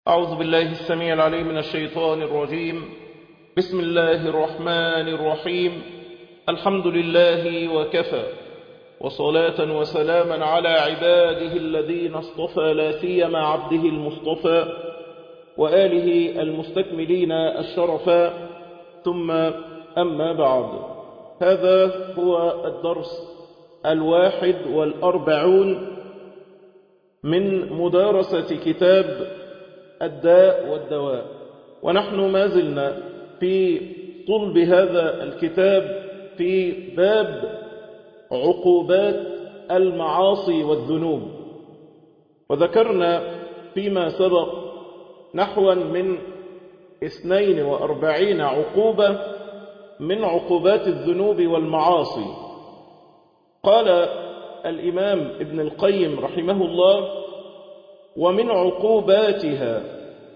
أعوذ بالله السميع العليم من الشيطان الرجيم بسم الله الرحمن الرحيم الحمد لله وكفى وصلاة وسلاما على عباده الذين اصطفى لا سيما عبده المصطفى وآله المستكملين الشرفا ثم أما بعد هذا هو الدرس الواحد والأربعون من مدارسة كتاب الداء والدواء ونحن ما زلنا في طلب هذا الكتاب في باب عقوبات المعاصي والذنوب وذكرنا فيما سبق نحوا من اثنين وأربعين عقوبة من عقوبات الذنوب والمعاصي قال الإمام ابن القيم رحمه الله ومن عقوباتها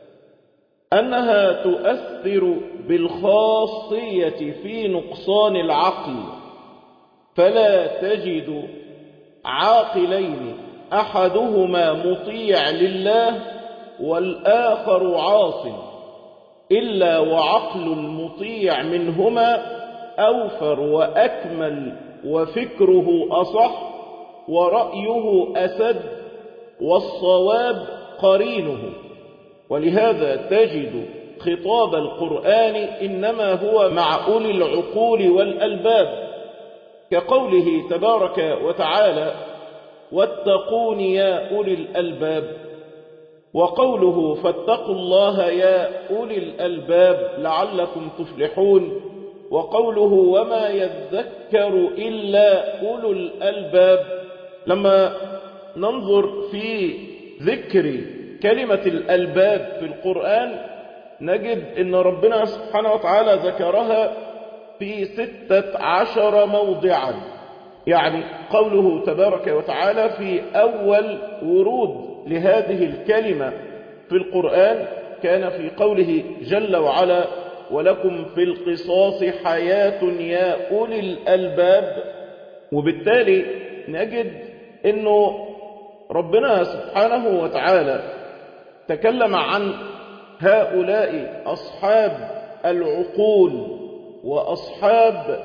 أنها تؤثر بالخاصية في نقصان العقل فلا تجد عاقلين أحدهما مطيع لله والآخر عاص إلا وعقل المطيع منهما أوفر وأكمل وفكره أصح ورأيه أسد والصواب قرينه ولهذا تجد خطاب القرآن إنما هو مع أولي العقول والألباب كقوله تبارك وتعالى واتقون يا أولي الألباب وقوله فاتقوا الله يا أولي الألباب لعلكم تفلحون وقوله وما يذكر إلا أولو الألباب لما ننظر في ذكر كلمة الألباب في القرآن نجد أن ربنا سبحانه وتعالى ذكرها في ستة عشر موضعا يعني قوله تبارك وتعالى في أول ورود لهذه الكلمة في القرآن كان في قوله جل وعلا ولكم في القصاص حياة يا أولي الألباب وبالتالي نجد أنه ربنا سبحانه وتعالى تكلم عن هؤلاء أصحاب العقول وأصحاب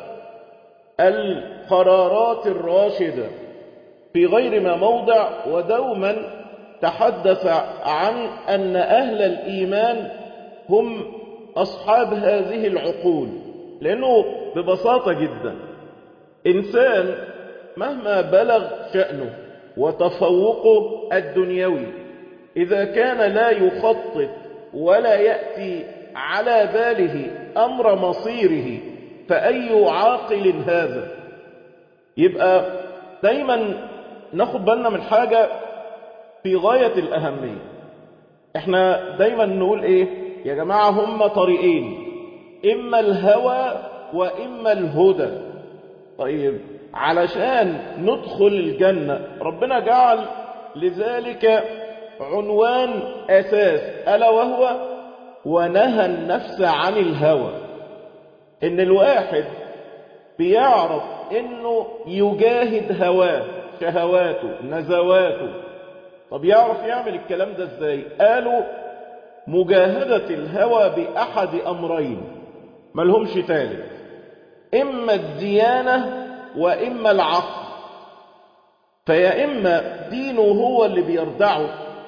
القرارات الراشدة في غير ما موضع ودوما تحدث عن أن أهل الإيمان هم أصحاب هذه العقول لأنه ببساطة جدا إنسان مهما بلغ شأنه وتفوقه الدنيوي إذا كان لا يخطط ولا يأتي على باله أمر مصيره فأي عاقل هذا يبقى دايما ناخد بالنا من حاجة في غاية الأهمية احنا دايما نقول ايه يا جماعة هم طريقين إما الهوى وإما الهدى طيب علشان ندخل الجنة ربنا جعل لذلك عنوان أساس ألا وهو ونهى النفس عن الهوى إن الواحد بيعرف إنه يجاهد هواه شهواته نزواته طب يعرف يعمل الكلام ده ازاي قالوا مجاهدة الهوى بأحد أمرين ملهمش تالت إما الديانة وإما العقل فيا إما دينه هو اللي بيردعه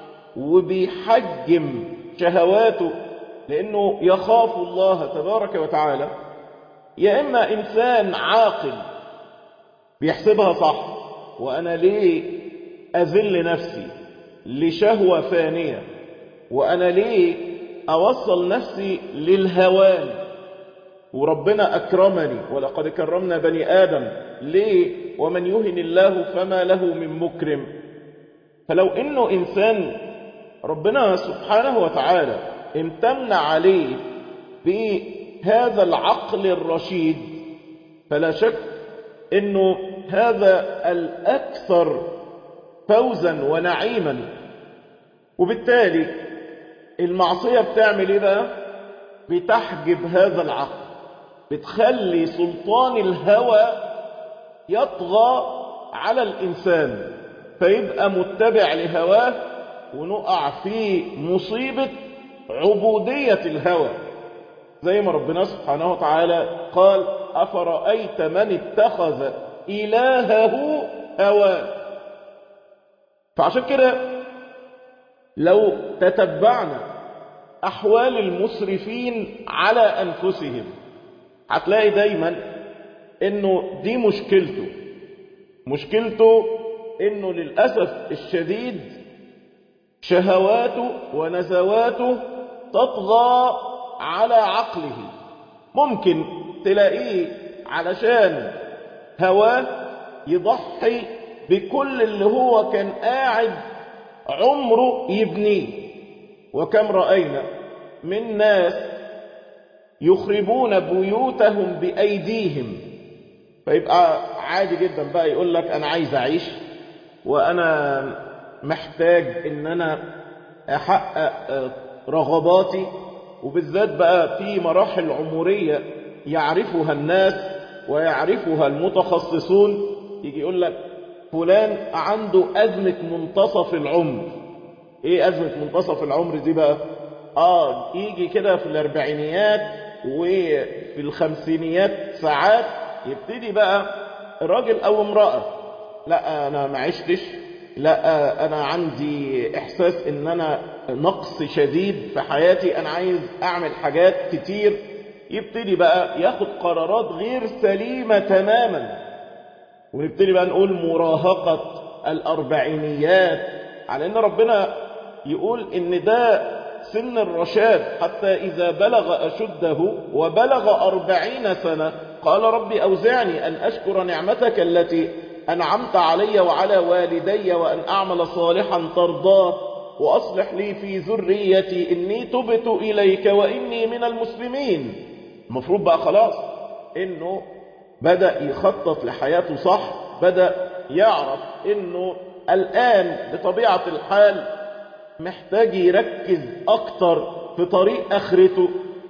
وبيحجم شهواته لأنه يخاف الله تبارك وتعالى يا إما إنسان عاقل بيحسبها صح وأنا ليه أذل نفسي لشهوة فانية وأنا ليه أوصل نفسي للهوان وربنا أكرمني ولقد كرمنا بني آدم ليه ومن يهن الله فما له من مكرم فلو إنه إنسان ربنا سبحانه وتعالى امتن عليه بهذا العقل الرشيد فلا شك إنه هذا الأكثر فوزا ونعيما وبالتالي المعصية بتعمل ايه بقى بتحجب هذا العقل بتخلي سلطان الهوى يطغى على الإنسان فيبقى متبع لهواه ونقع في مصيبة عبودية الهوى زي ما ربنا سبحانه وتعالى قال أفرأيت من اتخذ إلهه هواه فعشان كده لو تتبعنا أحوال المسرفين على أنفسهم هتلاقي دايما انه دي مشكلته مشكلته انه للأسف الشديد شهواته ونزواته تطغى على عقله ممكن تلاقيه علشان هواه يضحي بكل اللي هو كان قاعد عمره يبنيه وكم رأينا من ناس يخربون بيوتهم بأيديهم فيبقى عادي جدا بقى يقول لك أنا عايز أعيش وأنا محتاج إن أنا أحقق رغباتي وبالذات بقى في مراحل عمرية يعرفها الناس ويعرفها المتخصصون يجي يقول لك فلان عنده أزمة منتصف العمر ايه أزمة منتصف العمر دي بقى اه يجي كده في الاربعينيات وفي الخمسينيات ساعات يبتدي بقى راجل او امرأة لا انا ما عشتش لا انا عندي احساس ان انا نقص شديد في حياتي انا عايز اعمل حاجات كتير يبتدي بقى ياخد قرارات غير سليمة تماما ونبتدي بقى نقول مراهقة الاربعينيات على ان ربنا يقول ان ده سن الرشاد حتى إذا بلغ أشده وبلغ أربعين سنة قال ربي أوزعني أن أشكر نعمتك التي أنعمت علي وعلى والدي وأن أعمل صالحا ترضاه وأصلح لي في ذريتي إني تبت إليك وإني من المسلمين المفروض بقى خلاص إنه بدأ يخطط لحياته صح بدأ يعرف إنه الآن بطبيعة الحال محتاج يركز أكتر في طريق آخرته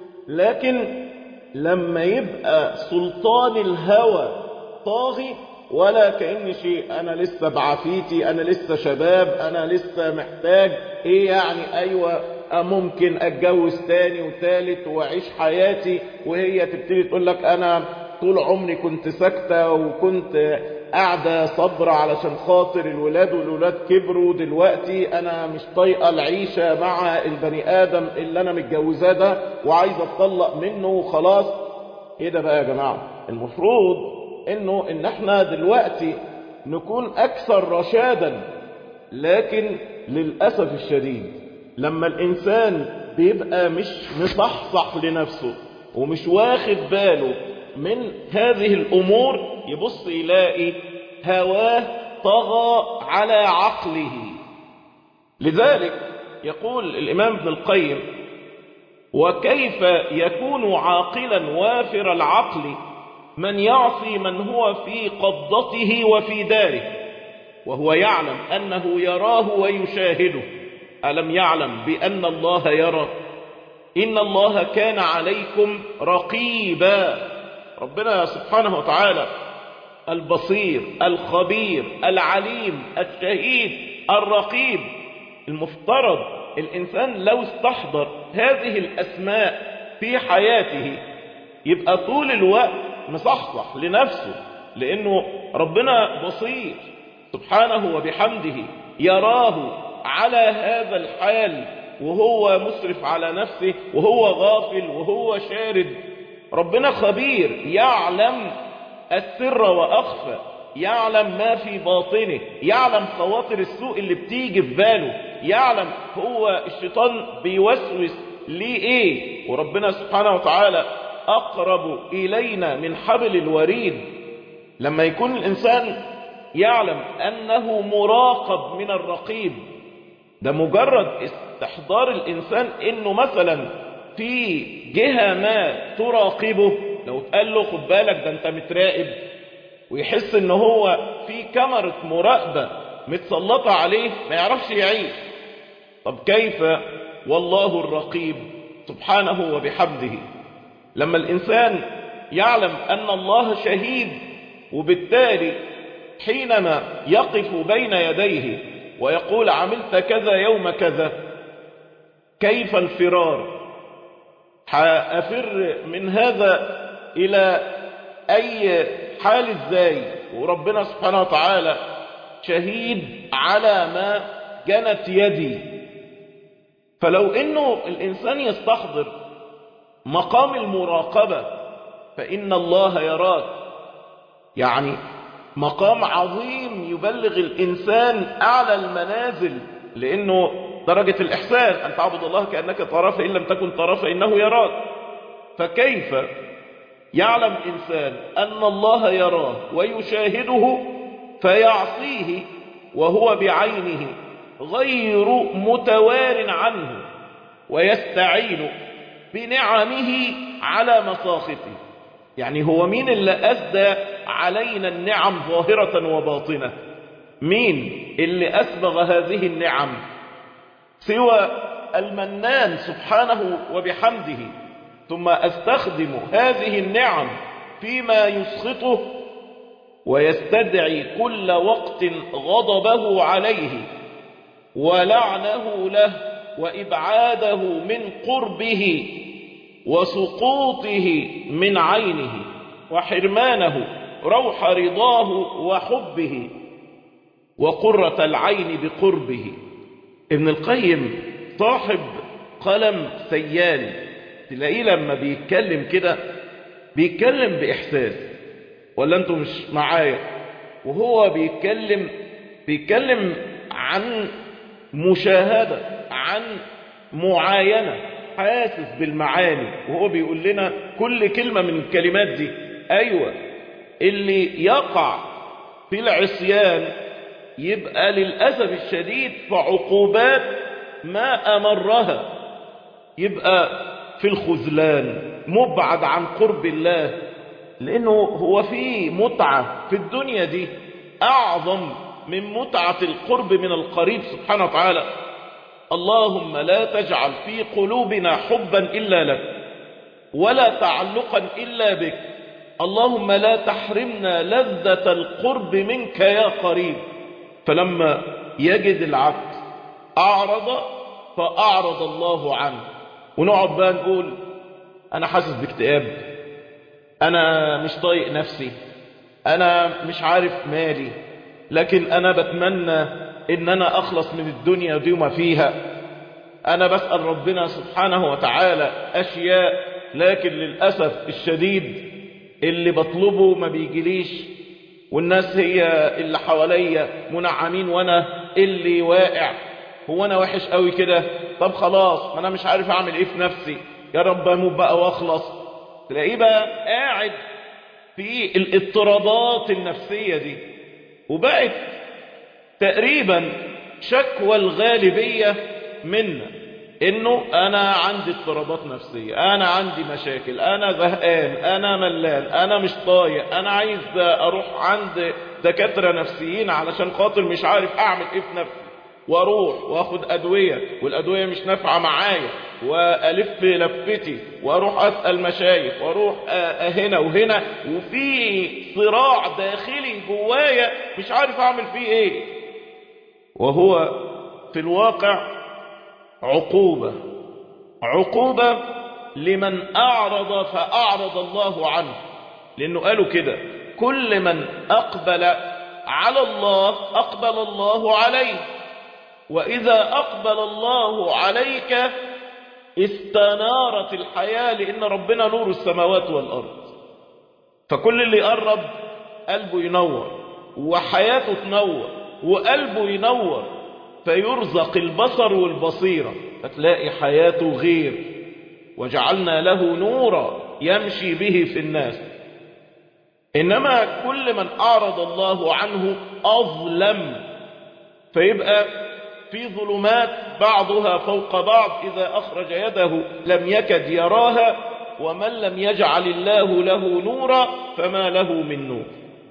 لكن لما يبقى سلطان الهوى طاغي ولا كأن شيء أنا لسه بعافيتي أنا لسه شباب أنا لسه محتاج إيه يعني أيوة ممكن أتجوز تاني وتالت وأعيش حياتي وهي تبتدي تقول لك أنا طول عمري كنت ساكتة وكنت قاعدة صبر علشان خاطر الولاد والولاد كبروا دلوقتي انا مش طايقة العيشة مع البني ادم اللي انا متجوزاه ده وعايز اتطلق منه وخلاص ايه ده بقى يا جماعة المفروض انه ان احنا دلوقتي نكون اكثر رشادا لكن للأسف الشديد لما الانسان بيبقى مش مصحصح لنفسه ومش واخد باله من هذه الامور يبص يلاقي هواه طغى على عقله لذلك يقول الإمام ابن القيم وكيف يكون عاقلا وافر العقل من يعصي من هو في قبضته وفي داره وهو يعلم أنه يراه ويشاهده ألم يعلم بأن الله يرى إن الله كان عليكم رقيبا ربنا سبحانه وتعالى البصير الخبير العليم الشهيد الرقيب المفترض الإنسان لو استحضر هذه الأسماء في حياته يبقى طول الوقت مصحصح لنفسه لأنه ربنا بصير سبحانه وبحمده يراه على هذا الحال وهو مسرف على نفسه وهو غافل وهو شارد ربنا خبير يعلم السر وأخفى يعلم ما في باطنه يعلم خواطر السوء اللي بتيجي في باله يعلم هو الشيطان بيوسوس ليه ايه وربنا سبحانه وتعالى أقرب إلينا من حبل الوريد لما يكون الإنسان يعلم أنه مراقب من الرقيب ده مجرد استحضار الإنسان إنه مثلا في جهة ما تراقبه لو تقال له خد بالك ده انت متراقب ويحس ان هو في كاميرا مراقبة متسلطة عليه ما يعرفش يعيش طب كيف والله الرقيب سبحانه وبحمده لما الإنسان يعلم أن الله شهيد وبالتالي حينما يقف بين يديه ويقول عملت كذا يوم كذا كيف الفرار حأفر من هذا إلى أي حال ازاي وربنا سبحانه وتعالى شهيد على ما جنت يدي فلو انه الانسان يستحضر مقام المراقبة فإن الله يراك يعني مقام عظيم يبلغ الإنسان أعلى المنازل لأنه درجة الإحسان أن تعبد الله كأنك تراه فإن لم تكن تراه فإنه يراك فكيف يعلم إنسان أن الله يراه ويشاهده فيعصيه وهو بعينه غير متوار عنه ويستعين بنعمه على مساخطه يعني هو مين اللي أسدى علينا النعم ظاهرة وباطنة مين اللي أسبغ هذه النعم سوى المنان سبحانه وبحمده ثم أستخدم هذه النعم فيما يسخطه ويستدعي كل وقت غضبه عليه ولعنه له وإبعاده من قربه وسقوطه من عينه وحرمانه روح رضاه وحبه وقرة العين بقربه ابن القيم صاحب قلم سيال تلاقيه لما بيتكلم كده بيتكلم بإحساس ولا انتم مش معايا وهو بيتكلم بيتكلم عن مشاهدة عن معاينة حاسس بالمعاني وهو بيقول لنا كل كلمة من الكلمات دي أيوة اللي يقع في العصيان يبقى للأسف الشديد في عقوبات ما أمرها يبقى في الخذلان مبعد عن قرب الله لأنه هو في متعة في الدنيا دي أعظم من متعة القرب من القريب سبحانه وتعالى اللهم لا تجعل في قلوبنا حبا إلا لك ولا تعلقا إلا بك اللهم لا تحرمنا لذة القرب منك يا قريب فلما يجد العبد أعرض فأعرض الله عنه ونقعد بقى نقول أنا حاسس باكتئاب أنا مش طايق نفسي أنا مش عارف مالي لكن أنا بتمنى إن أنا أخلص من الدنيا دي وما فيها أنا بسأل ربنا سبحانه وتعالى أشياء لكن للأسف الشديد اللي بطلبه ما بيجيليش والناس هي اللي حواليا منعمين وأنا اللي واقع هو أنا وحش قوي كده طب خلاص ما أنا مش عارف أعمل إيه في نفسي يا رب أموت بقى وأخلص تلاقيه بقى قاعد في الاضطرابات النفسية دي وبقت تقريبا شكوى الغالبية منا انه انا عندي اضطرابات نفسية انا عندي مشاكل انا زهقان انا ملان انا مش طايق انا عايز اروح عند دكاترة نفسيين علشان خاطر مش عارف اعمل ايه في نفسي واروح واخد ادوية والادوية مش نافعة معايا والف لفتي واروح اسأل مشايخ واروح هنا وهنا وفي صراع داخلي جوايا مش عارف اعمل فيه ايه وهو في الواقع عقوبة عقوبة لمن أعرض فأعرض الله عنه لأنه قالوا كده كل من أقبل على الله أقبل الله عليه وإذا أقبل الله عليك استنارت الحياة لأن ربنا نور السماوات والأرض فكل اللي يقرب قلبه ينور وحياته تنور وقلبه ينور فيرزق البصر والبصيرة فتلاقي حياته غير وجعلنا له نورا يمشي به في الناس إنما كل من أعرض الله عنه أظلم فيبقى في ظلمات بعضها فوق بعض إذا أخرج يده لم يكد يراها ومن لم يجعل الله له نورا فما له من نور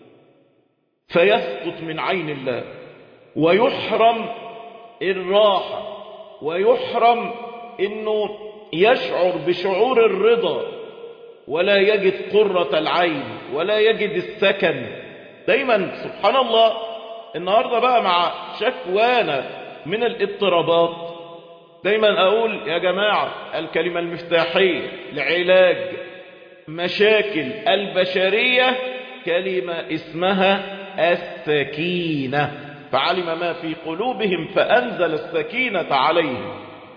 فيسقط من عين الله ويحرم الراحة ويحرم انه يشعر بشعور الرضا ولا يجد قرة العين ولا يجد السكن دايما سبحان الله النهاردة بقى مع شكوانا من الاضطرابات دايما أقول يا جماعة الكلمة المفتاحية لعلاج مشاكل البشرية كلمة اسمها السكينة فعلم ما في قلوبهم فأنزل السكينة عليهم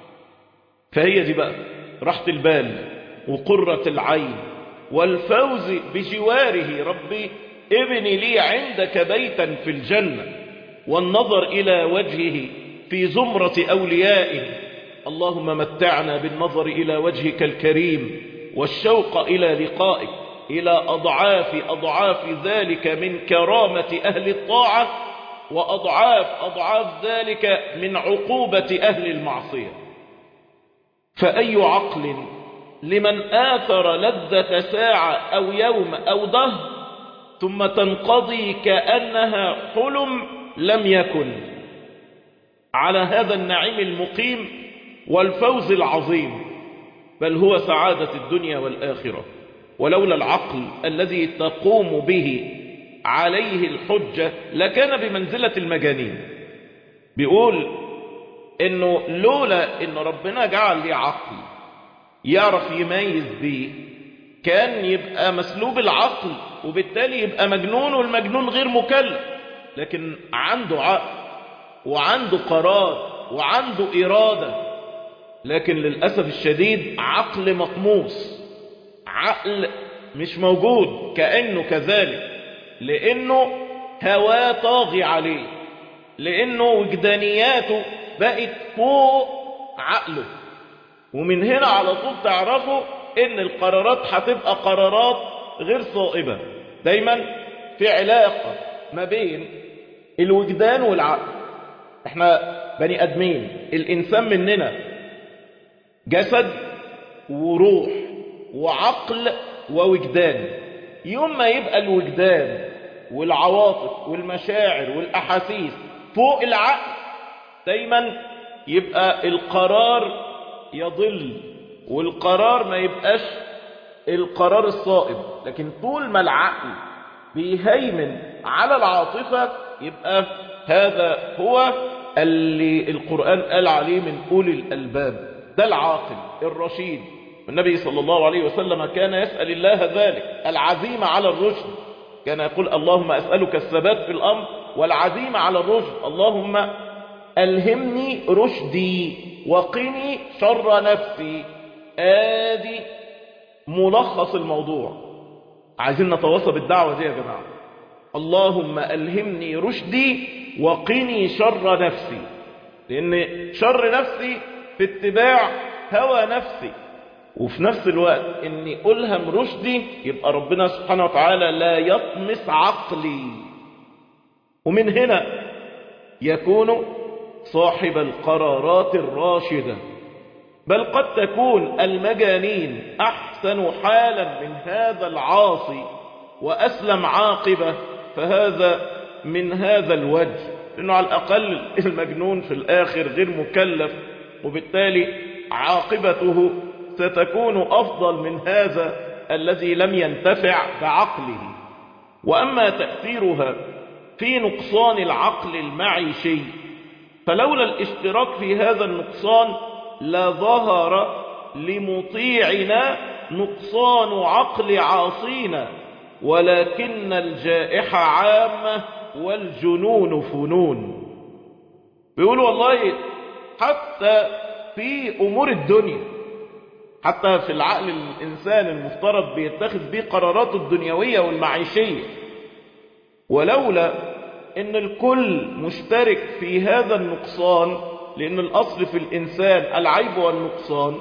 فهي دي بقى راحة البال وقرة العين والفوز بجواره ربي ابني لي عندك بيتا في الجنة والنظر إلى وجهه في زمرة أوليائه اللهم متعنا بالنظر إلى وجهك الكريم والشوق إلى لقائك إلى أضعاف أضعاف ذلك من كرامة أهل الطاعة وأضعاف أضعاف ذلك من عقوبة أهل المعصية فأي عقل لمن آثر لذة ساعة أو يوم أو دهر ثم تنقضي كأنها حلم لم يكن على هذا النعيم المقيم والفوز العظيم بل هو سعادة الدنيا والآخرة ولولا العقل الذي تقوم به عليه الحجة لكان بمنزلة المجانين بيقول انه لولا ان ربنا جعل لي عقل يعرف يميز بيه كان يبقى مسلوب العقل وبالتالي يبقى مجنون والمجنون غير مكلف لكن عنده عقل وعنده قرار وعنده إرادة لكن للأسف الشديد عقل مطموس عقل مش موجود كأنه كذلك لأنه هواه طاغي عليه لأنه وجدانياته بقت فوق عقله ومن هنا على طول تعرفوا ان القرارات هتبقى قرارات غير صائبة دايما في علاقة ما بين الوجدان والعقل احنا بني ادمين الانسان مننا جسد وروح وعقل ووجدان يوم ما يبقى الوجدان والعواطف والمشاعر والاحاسيس فوق العقل دايما يبقى القرار يضل والقرار ما يبقاش القرار الصائب لكن طول ما العقل بيهيمن على العاطفة يبقى هذا هو اللي القرآن قال عليه من أولي الألباب ده العاقل الرشيد النبي صلى الله عليه وسلم كان يسأل الله ذلك العزيمة على الرشد كان يقول اللهم أسألك الثبات في الأمر والعزيمة على الرشد اللهم ألهمني رشدي وقني شر نفسي آدي ملخص الموضوع عايزين نتواصل بالدعوة دي يا جماعة اللهم ألهمني رشدي وقني شر نفسي لأن شر نفسي في اتباع هوى نفسي وفي نفس الوقت اني ألهم رشدي يبقى ربنا سبحانه وتعالى لا يطمس عقلي ومن هنا يكون صاحب القرارات الراشدة بل قد تكون المجانين أحسن حالا من هذا العاصي وأسلم عاقبة فهذا من هذا الوجه لأنه على الأقل المجنون في الآخر غير مكلف وبالتالي عاقبته ستكون أفضل من هذا الذي لم ينتفع بعقله وأما تأثيرها في نقصان العقل المعيشي فلولا الاشتراك في هذا النقصان لظهر لمطيعنا نقصان عقل عاصينا ولكن الجائحة عامة والجنون فنون بيقولوا والله حتى في أمور الدنيا حتى في العقل الإنسان المفترض بيتخذ به قراراته الدنيوية والمعيشية ولولا ان الكل مشترك في هذا النقصان لان الاصل في الانسان العيب والنقصان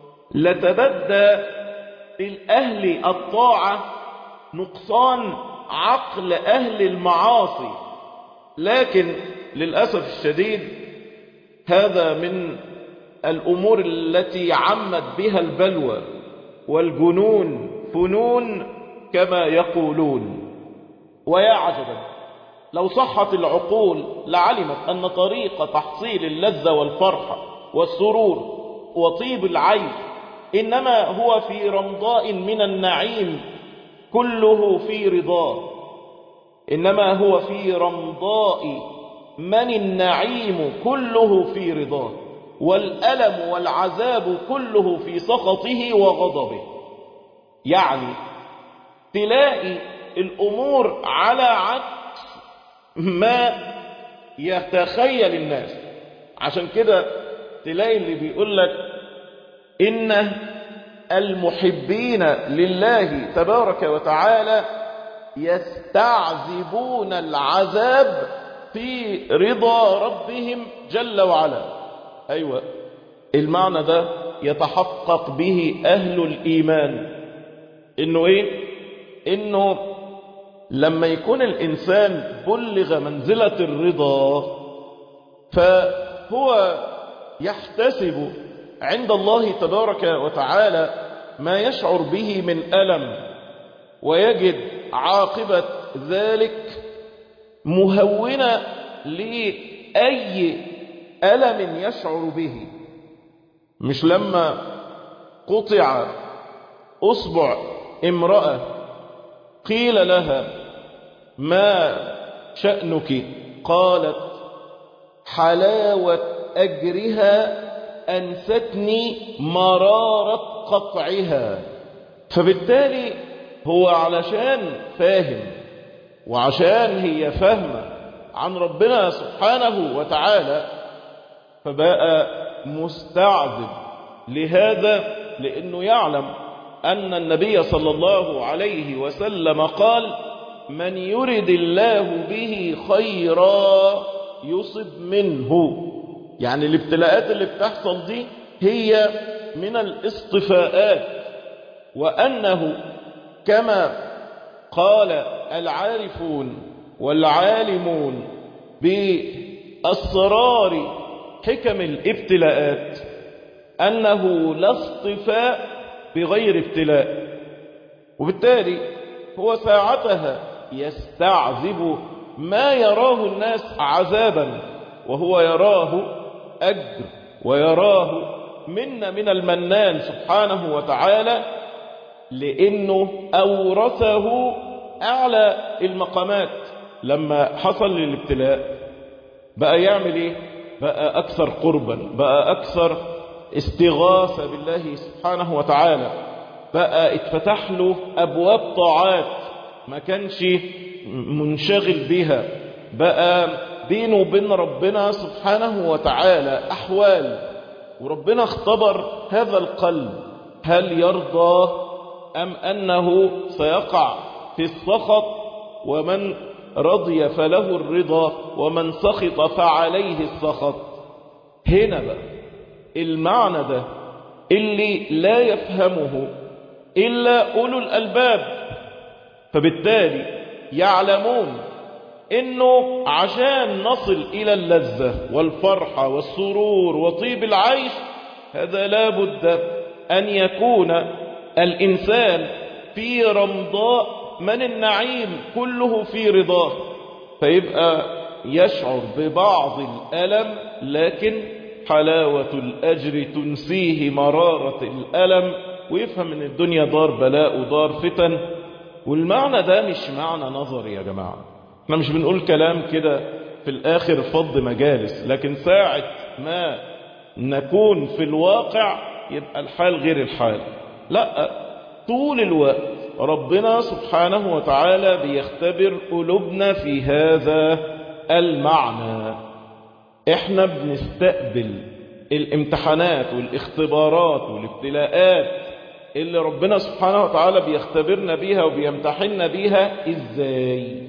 لتبدى للاهل الطاعة نقصان عقل اهل المعاصي لكن للأسف الشديد هذا من الامور التي عمت بها البلوى والجنون فنون كما يقولون ويا عجبا لو صحت العقول لعلمت أن طريق تحصيل اللذة والفرحة والسرور وطيب العيش إنما هو في رمضاء من النعيم كله في رضاه إنما هو في رمضاء من النعيم كله في رضاه والألم والعذاب كله في سخطه وغضبه يعني تلاقي الأمور على عكس ما يتخيل الناس عشان كده تلاقي اللي بيقول لك إن المحبين لله تبارك وتعالى يستعذبون العذاب في رضا ربهم جل وعلا أيوة المعنى ده يتحقق به أهل الإيمان إنه إيه إنه لما يكون الإنسان بلغ منزلة الرضا فهو يحتسب عند الله تبارك وتعالى ما يشعر به من ألم ويجد عاقبة ذلك مهونة لأي ألم يشعر به مش لما قطع أصبع امرأة قيل لها ما شأنك قالت حلاوة أجرها أنستني مرارة قطعها فبالتالي هو علشان فاهم وعشان هي فاهمة عن ربنا سبحانه وتعالى فبقى مستعذب لهذا لأنه يعلم أن النبي صلى الله عليه وسلم قال من يرد الله به خيرا يصب منه يعني الابتلاءات اللي بتحصل دي هي من الاصطفاءات وأنه كما قال العارفون والعالمون بأسرار حكم الابتلاءات أنه لا اصطفاء بغير ابتلاء وبالتالي هو ساعتها يستعذب ما يراه الناس عذابا وهو يراه أجر ويراه منا من المنان سبحانه وتعالى لأنه أورثه أعلى المقامات لما حصل الابتلاء بقى يعمل إيه بقى أكثر قربا بقى أكثر استغاثة بالله سبحانه وتعالى بقى اتفتح له أبواب طاعات ما كانش منشغل بها بقى بينه وبين ربنا سبحانه وتعالى أحوال وربنا اختبر هذا القلب هل يرضى أم أنه سيقع في السخط ومن رضي فله الرضا ومن سخط فعليه السخط هنا بقى المعنى ده اللي لا يفهمه إلا أولو الألباب فبالتالي يعلمون إنه عشان نصل إلى اللذة والفرحة والسرور وطيب العيش هذا لا بد أن يكون الإنسان في رمضاء من النعيم كله في رضاه فيبقى يشعر ببعض الألم لكن حلاوة الأجر تنسيه مرارة الألم ويفهم ان الدنيا دار بلاء ودار فتن والمعنى ده مش معنى نظري يا جماعة احنا مش بنقول كلام كده في الآخر فض مجالس لكن ساعة ما نكون في الواقع يبقى الحال غير الحال لا طول الوقت ربنا سبحانه وتعالى بيختبر قلوبنا في هذا المعنى احنا بنستقبل الامتحانات والاختبارات والابتلاءات اللي ربنا سبحانه وتعالى بيختبرنا بيها وبيمتحننا بيها ازاي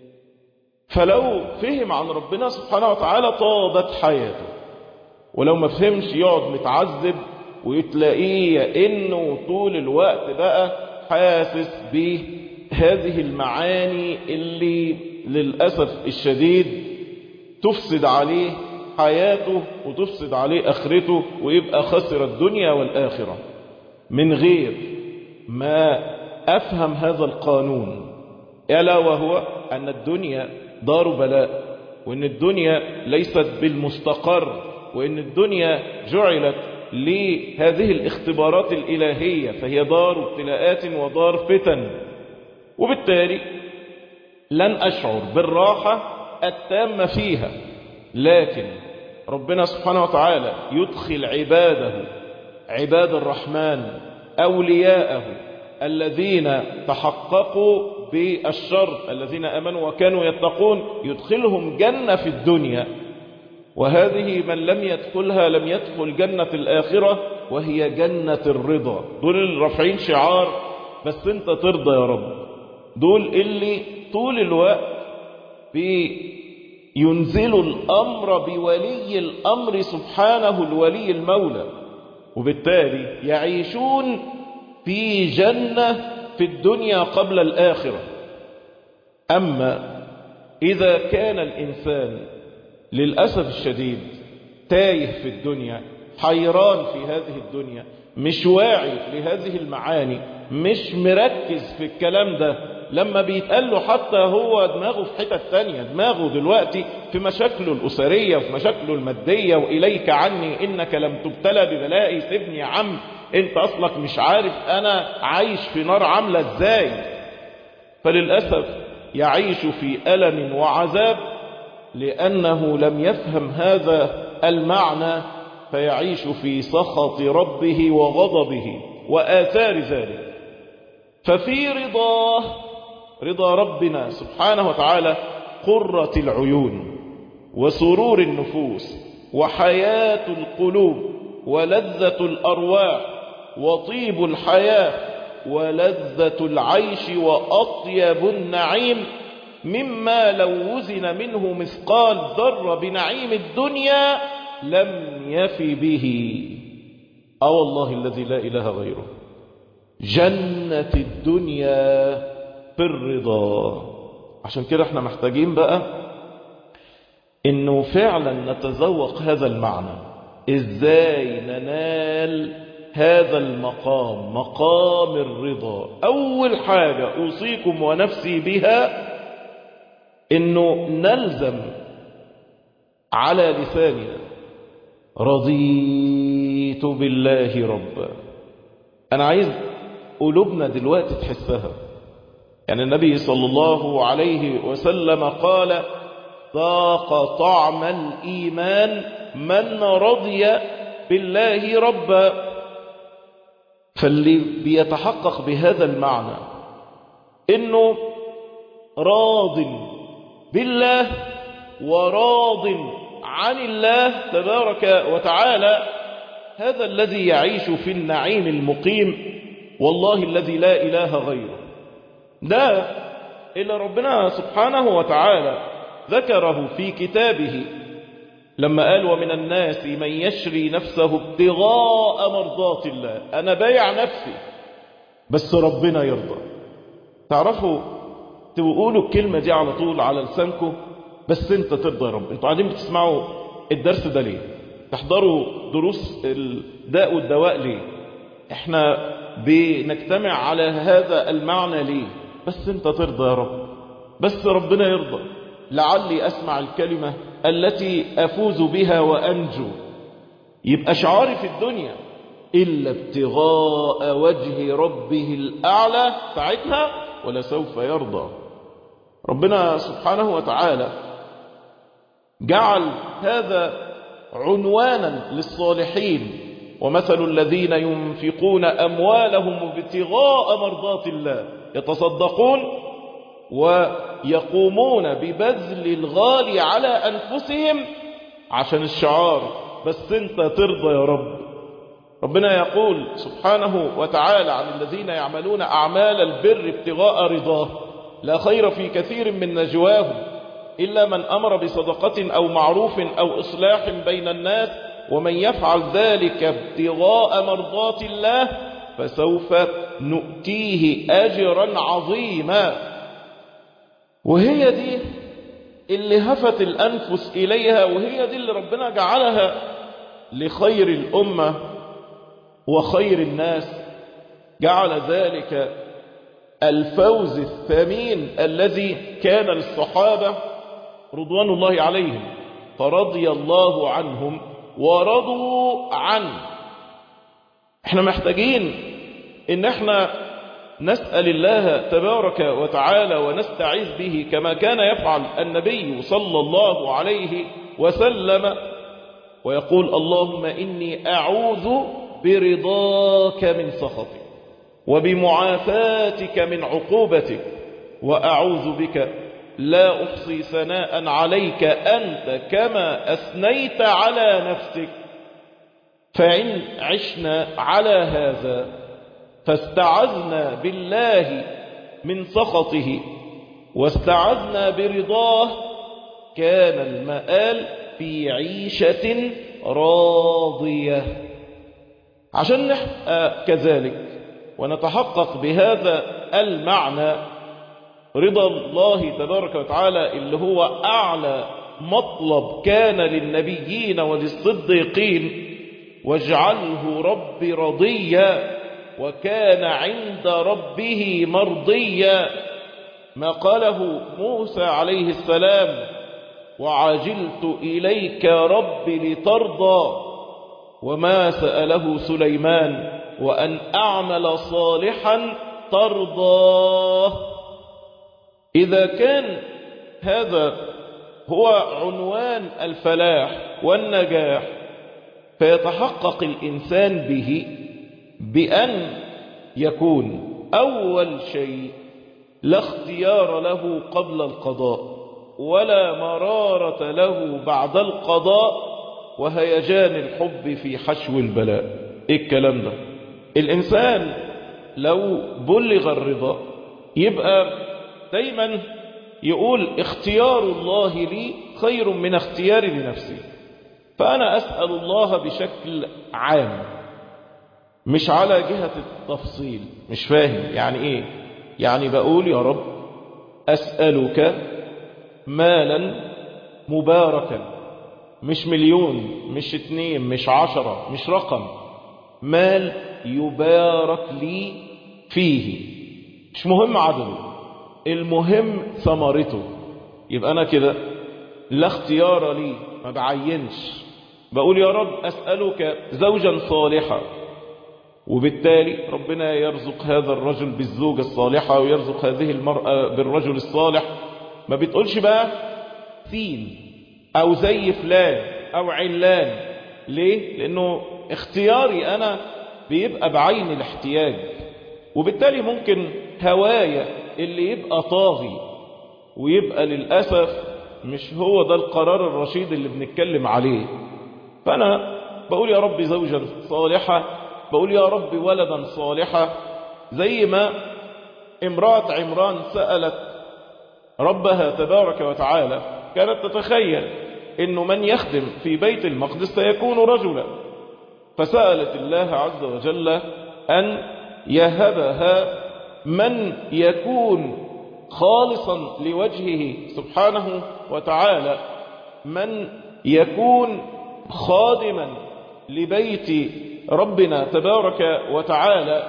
فلو فهم عن ربنا سبحانه وتعالى طابت حياته ولو ما فهمش يقعد متعذب ويتلاقيه انه طول الوقت بقى حاسس بهذه المعاني اللي للأسف الشديد تفسد عليه حياته وتفسد عليه آخرته ويبقى خسر الدنيا والآخرة من غير ما أفهم هذا القانون ألا وهو أن الدنيا دار بلاء وأن الدنيا ليست بالمستقر وأن الدنيا جعلت لهذه الاختبارات الإلهية فهي دار ابتلاءات ودار فتن وبالتالي لن أشعر بالراحة التامة فيها لكن ربنا سبحانه وتعالى يدخل عباده عباد الرحمن أولياءه الذين تحققوا بالشر الذين أمنوا وكانوا يتقون يدخلهم جنة في الدنيا وهذه من لم يدخلها لم يدخل جنة الآخرة وهي جنة الرضا دول الرافعين شعار بس انت ترضى يا رب دول اللي طول الوقت بينزلوا الأمر بولي الأمر سبحانه الولي المولى وبالتالي يعيشون في جنة في الدنيا قبل الآخرة أما إذا كان الإنسان للأسف الشديد تايه في الدنيا حيران في هذه الدنيا مش واعي لهذه المعاني مش مركز في الكلام ده لما بيتقال له حتى هو دماغه في حتة تانية دماغه دلوقتي في مشاكله الأسرية وفي مشاكله المادية وإليك عني إنك لم تبتلى ببلائي سيبني يا عم انت أصلك مش عارف أنا عايش في نار عاملة إزاي فللأسف يعيش في ألم وعذاب لأنه لم يفهم هذا المعنى فيعيش في سخط ربه وغضبه وآثار ذلك ففي رضاه رضا ربنا سبحانه وتعالى قرة العيون وسرور النفوس وحياة القلوب ولذة الأرواح وطيب الحياة ولذة العيش وأطيب النعيم مما لو وزن منه مثقال ذر بنعيم الدنيا لم يف به أو والله الذي لا إله غيره جنة الدنيا في الرضا عشان كده احنا محتاجين بقى انه فعلا نتذوق هذا المعنى ازاي ننال هذا المقام مقام الرضا اول حاجة اوصيكم ونفسي بها انه نلزم على لساننا رضيت بالله ربا انا عايز قلوبنا دلوقتي تحسها يعني النبي صلى الله عليه وسلم قال ذاق طعم الإيمان من رضي بالله ربا فاللي بيتحقق بهذا المعنى انه راض بالله وراض عن الله تبارك وتعالى هذا الذي يعيش في النعيم المقيم والله الذي لا إله غيره ده إلا ربنا سبحانه وتعالى ذكره في كتابه لما قال ومن الناس من يشري نفسه ابتغاء مرضات الله أنا بايع نفسي بس ربنا يرضى تعرفوا تقولوا الكلمة دي على طول على لسانكم بس انت ترضى يا رب انتوا قاعدين بتسمعوا الدرس ده ليه تحضروا دروس الداء والدواء ليه احنا بنجتمع على هذا المعنى ليه بس انت ترضى يا رب بس ربنا يرضى لعلي اسمع الكلمة التي افوز بها وانجو يبقى شعاري في الدنيا إلا ابتغاء وجه ربه الأعلى ساعتها ولسوف يرضى ربنا سبحانه وتعالى جعل هذا عنوانا للصالحين ومثل الذين ينفقون أموالهم ابتغاء مرضات الله يتصدقون ويقومون ببذل الغالي على أنفسهم عشان الشعار بس انت ترضى يا رب ربنا يقول سبحانه وتعالى عن الذين يعملون أعمال البر ابتغاء رضاه لا خير في كثير من نجواهم إلا من أمر بصدقة أو معروف أو إصلاح بين الناس ومن يفعل ذلك ابتغاء مرضات الله فسوف نؤتيه أجرا عظيما وهي دي اللي هفت الأنفس إليها وهي دي اللي ربنا جعلها لخير الأمة وخير الناس جعل ذلك الفوز الثمين الذي كان للصحابة رضوان الله عليهم فرضي الله عنهم ورضوا عنه احنا محتاجين ان احنا نسأل الله تبارك وتعالى ونستعيذ به كما كان يفعل النبي صلى الله عليه وسلم ويقول اللهم إني أعوذ برضاك من سخطك وبمعافاتك من عقوبتك وأعوذ بك لا أحصي ثناء عليك أنت كما أثنيت على نفسك فإن عشنا على هذا فاستعذنا بالله من سخطه واستعذنا برضاه كان المآل في عيشة راضية عشان نحقق كذلك ونتحقق بهذا المعنى رضا الله تبارك وتعالى اللي هو أعلى مطلب كان للنبيين وللصديقين واجعله رب رضيا وكان عند ربه مرضيا ما قاله موسى عليه السلام وعجلت إليك رب لترضى وما سأله سليمان وأن أعمل صالحا ترضاه إذا كان هذا هو عنوان الفلاح والنجاح فيتحقق الإنسان به بأن يكون أول شيء لا اختيار له قبل القضاء ولا مرارة له بعد القضاء وهيجان الحب في حشو البلاء ايه الكلام ده الإنسان لو بلغ الرضا يبقى دايما يقول اختيار الله لي خير من اختياري لنفسي فأنا أسأل الله بشكل عام مش على جهة التفصيل مش فاهم يعني ايه يعني بقول يا رب أسألك مالا مباركا مش مليون مش اتنين مش عشرة مش رقم مال يبارك لي فيه مش مهم عدده المهم ثمرته يبقى أنا كده لا اختيار لي ما بعينش بقول يا رب أسألك زوجا صالحا وبالتالي ربنا يرزق هذا الرجل بالزوجة الصالحة ويرزق هذه المرأة بالرجل الصالح ما بتقولش بقى سين أو زي فلان أو علان ليه؟ لأنه اختياري أنا بيبقى بعين الاحتياج وبالتالي ممكن هوايا اللي يبقى طاغي ويبقى للأسف مش هو ده القرار الرشيد اللي بنتكلم عليه فأنا بقول يا رب زوجا صالحة بقول يا رب ولدا صالحا زي ما امرأة عمران سألت ربها تبارك وتعالى كانت تتخيل انه من يخدم في بيت المقدس سيكون رجلا فسألت الله عز وجل أن يهبها من يكون خالصا لوجهه سبحانه وتعالى من يكون خادما لبيت ربنا تبارك وتعالى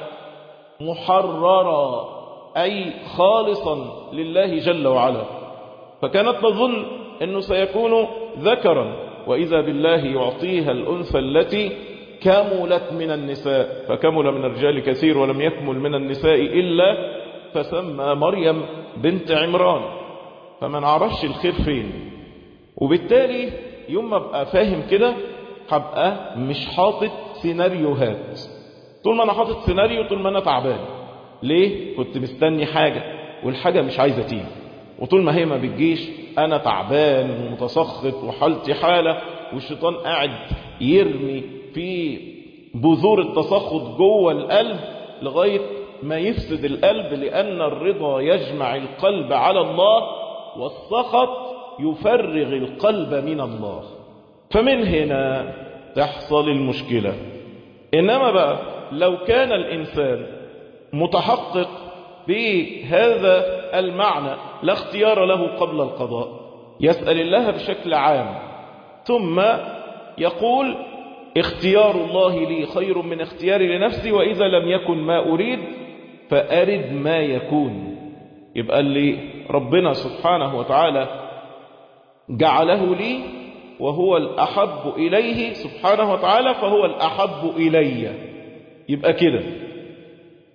محررا أي خالصا لله جل وعلا فكانت تظن أنه سيكون ذكرا وإذا بالله يعطيها الأنثى التي كملت من النساء فكمل من الرجال كثير ولم يكمل من النساء إلا فسمى مريم بنت عمران فما نعرفش الخير فين وبالتالي يوم ما ابقى فاهم كده هبقى مش حاطط سيناريوهات طول ما انا حاطط سيناريو طول ما انا تعبان ليه كنت مستني حاجة والحاجة مش عايزة تيجي وطول ما هي ما بتجيش انا تعبان ومتسخط وحالتي حالة والشيطان قاعد يرمي في بذور التسخط جوه القلب لغاية ما يفسد القلب لأن الرضا يجمع القلب على الله والسخط يفرغ القلب من الله فمن هنا تحصل المشكلة إنما بقى لو كان الإنسان متحقق بهذا المعنى لا اختيار له قبل القضاء يسأل الله بشكل عام ثم يقول اختيار الله لي خير من اختياري لنفسي وإذا لم يكن ما أريد فأرد ما يكون يبقى اللي ربنا سبحانه وتعالى جعله لي وهو الأحب إليه سبحانه وتعالى فهو الأحب إلي يبقى كده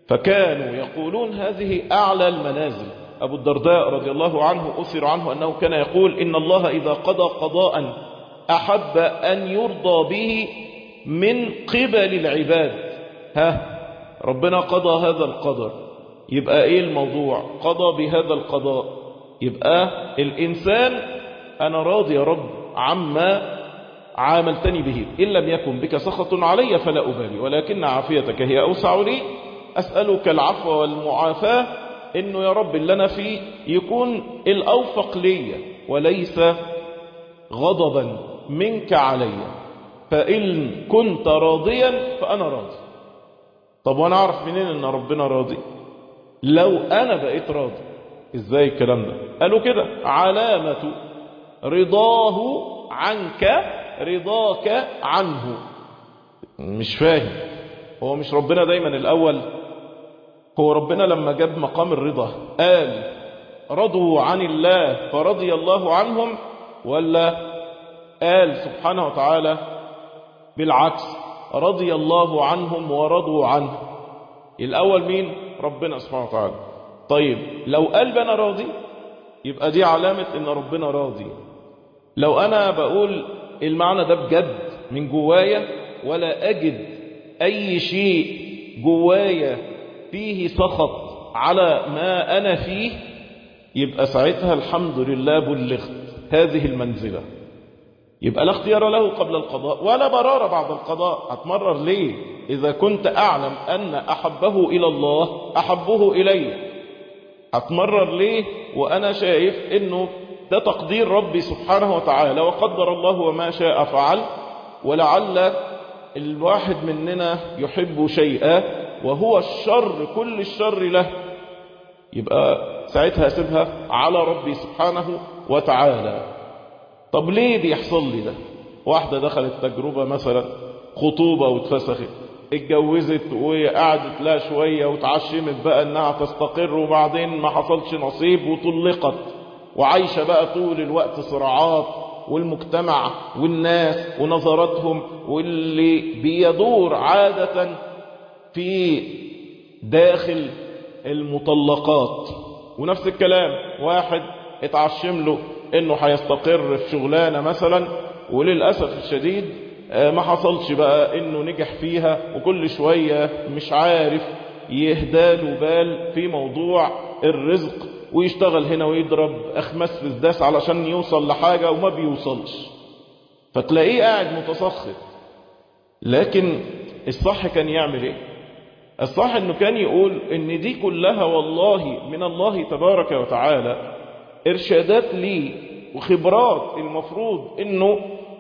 فكانوا يقولون هذه أعلى المنازل أبو الدرداء رضي الله عنه أثر عنه أنه كان يقول إن الله إذا قضى قضاء أحب أن يرضى به من قبل العباد ها ربنا قضى هذا القدر يبقى ايه الموضوع قضى بهذا القضاء يبقى الإنسان أنا راضي يا رب عما عاملتني به إن لم يكن بك سخط علي فلا أبالي ولكن عافيتك هي أوسع لي أسألك العفو والمعافاة إنه يا رب اللي أنا فيه يكون الأوفق لي وليس غضبا منك علي فإن كنت راضيا فأنا راضي طب وأنا أعرف منين أن ربنا راضي لو أنا بقيت راضي إزاي الكلام ده قالوا كده علامة رضاه عنك رضاك عنه مش فاهم هو مش ربنا دايما الأول هو ربنا لما جاب مقام الرضا قال رضوا عن الله فرضي الله عنهم ولا قال سبحانه وتعالى بالعكس رضي الله عنهم ورضوا عنه الأول مين ربنا سبحانه وتعالى طيب لو قلب أنا راضي يبقى دي علامة ان ربنا راضي لو أنا بقول المعنى ده بجد من جوايا ولا أجد أي شيء جوايا فيه سخط على ما أنا فيه يبقى ساعتها الحمد لله بلغت هذه المنزلة يبقى لا اختيار له قبل القضاء ولا مرار بعد القضاء هتمرر ليه إذا كنت أعلم أن أحبه إلى الله أحبه إلي هتمرر ليه وأنا شايف أنه ده تقدير ربي سبحانه وتعالى وقدر الله وما شاء فعل ولعل الواحد مننا يحب شيئا وهو الشر كل الشر له يبقى ساعتها اسيبها على ربي سبحانه وتعالى طب ليه بيحصل لي ده واحدة دخلت تجربة مثلا خطوبة واتفسخت اتجوزت وقعدت لها شوية وتعشمت بقى انها تستقر وبعدين ما حصلش نصيب وطلقت وعايشة بقى طول الوقت صراعات والمجتمع والناس ونظراتهم واللي بيدور عادة في داخل المطلقات ونفس الكلام واحد اتعشم له انه هيستقر في شغلانة مثلا وللأسف الشديد ما حصلش بقى انه نجح فيها وكل شوية مش عارف يهداله بال في موضوع الرزق ويشتغل هنا ويضرب أخماس في الداس علشان يوصل لحاجة وما بيوصلش فتلاقيه قاعد متسخط لكن الصح كان يعمل ايه الصح انه كان يقول ان دي كلها والله من الله تبارك وتعالى ارشادات لي وخبرات المفروض انه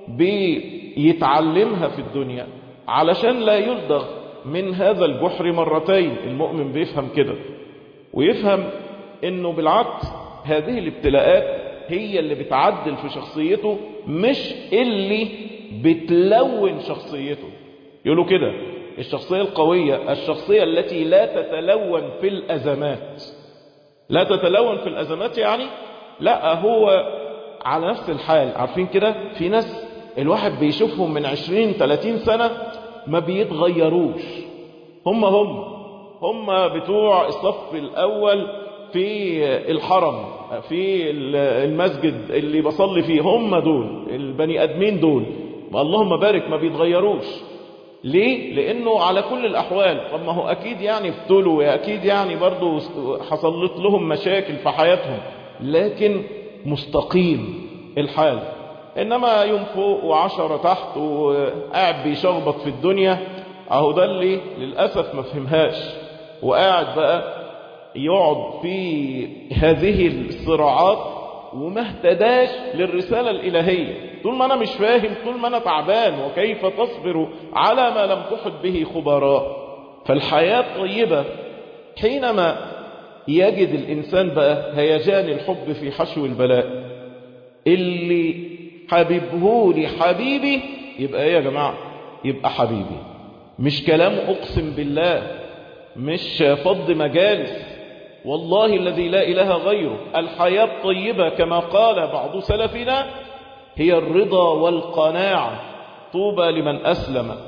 بيتعلمها في الدنيا علشان لا يلدغ من هذا الجحر مرتين المؤمن بيفهم كده ويفهم انه بالعكس هذه الابتلاءات هي اللي بتعدل في شخصيته مش اللي بتلون شخصيته يقولوا كده الشخصية القوية الشخصية التي لا تتلون في الأزمات لا تتلون في الأزمات يعني لا هو على نفس الحال عارفين كده في ناس الواحد بيشوفهم من عشرين ثلاثين سنة ما بيتغيروش هم هم هم بتوع الصف الأول في الحرم في المسجد اللي بصلي فيه هم دول البني أدمين دول اللهم بارك ما بيتغيروش ليه؟ لأنه على كل الأحوال طب ما هو أكيد يعني ابتلوا أكيد يعني برضو حصلت لهم مشاكل في حياتهم لكن مستقيم الحال إنما يوم فوق وعشرة تحت وقاعد بيشخبط في الدنيا أهو ده اللي للأسف ما فهمهاش وقاعد بقى يقعد في هذه الصراعات وما اهتداش للرسالة الإلهية طول ما أنا مش فاهم طول ما أنا تعبان وكيف تصبر على ما لم تحط به خبراء فالحياة طيبة حينما يجد الإنسان بقى هيجان الحب في حشو البلاء اللي حبيبه لي حبيبي يبقى ايه يا جماعة يبقى حبيبي مش كلام أقسم بالله مش فض مجالس والله الذي لا إله غيره الحياة طيبة كما قال بعض سلفنا هي الرضا والقناعة طوبى لمن أسلم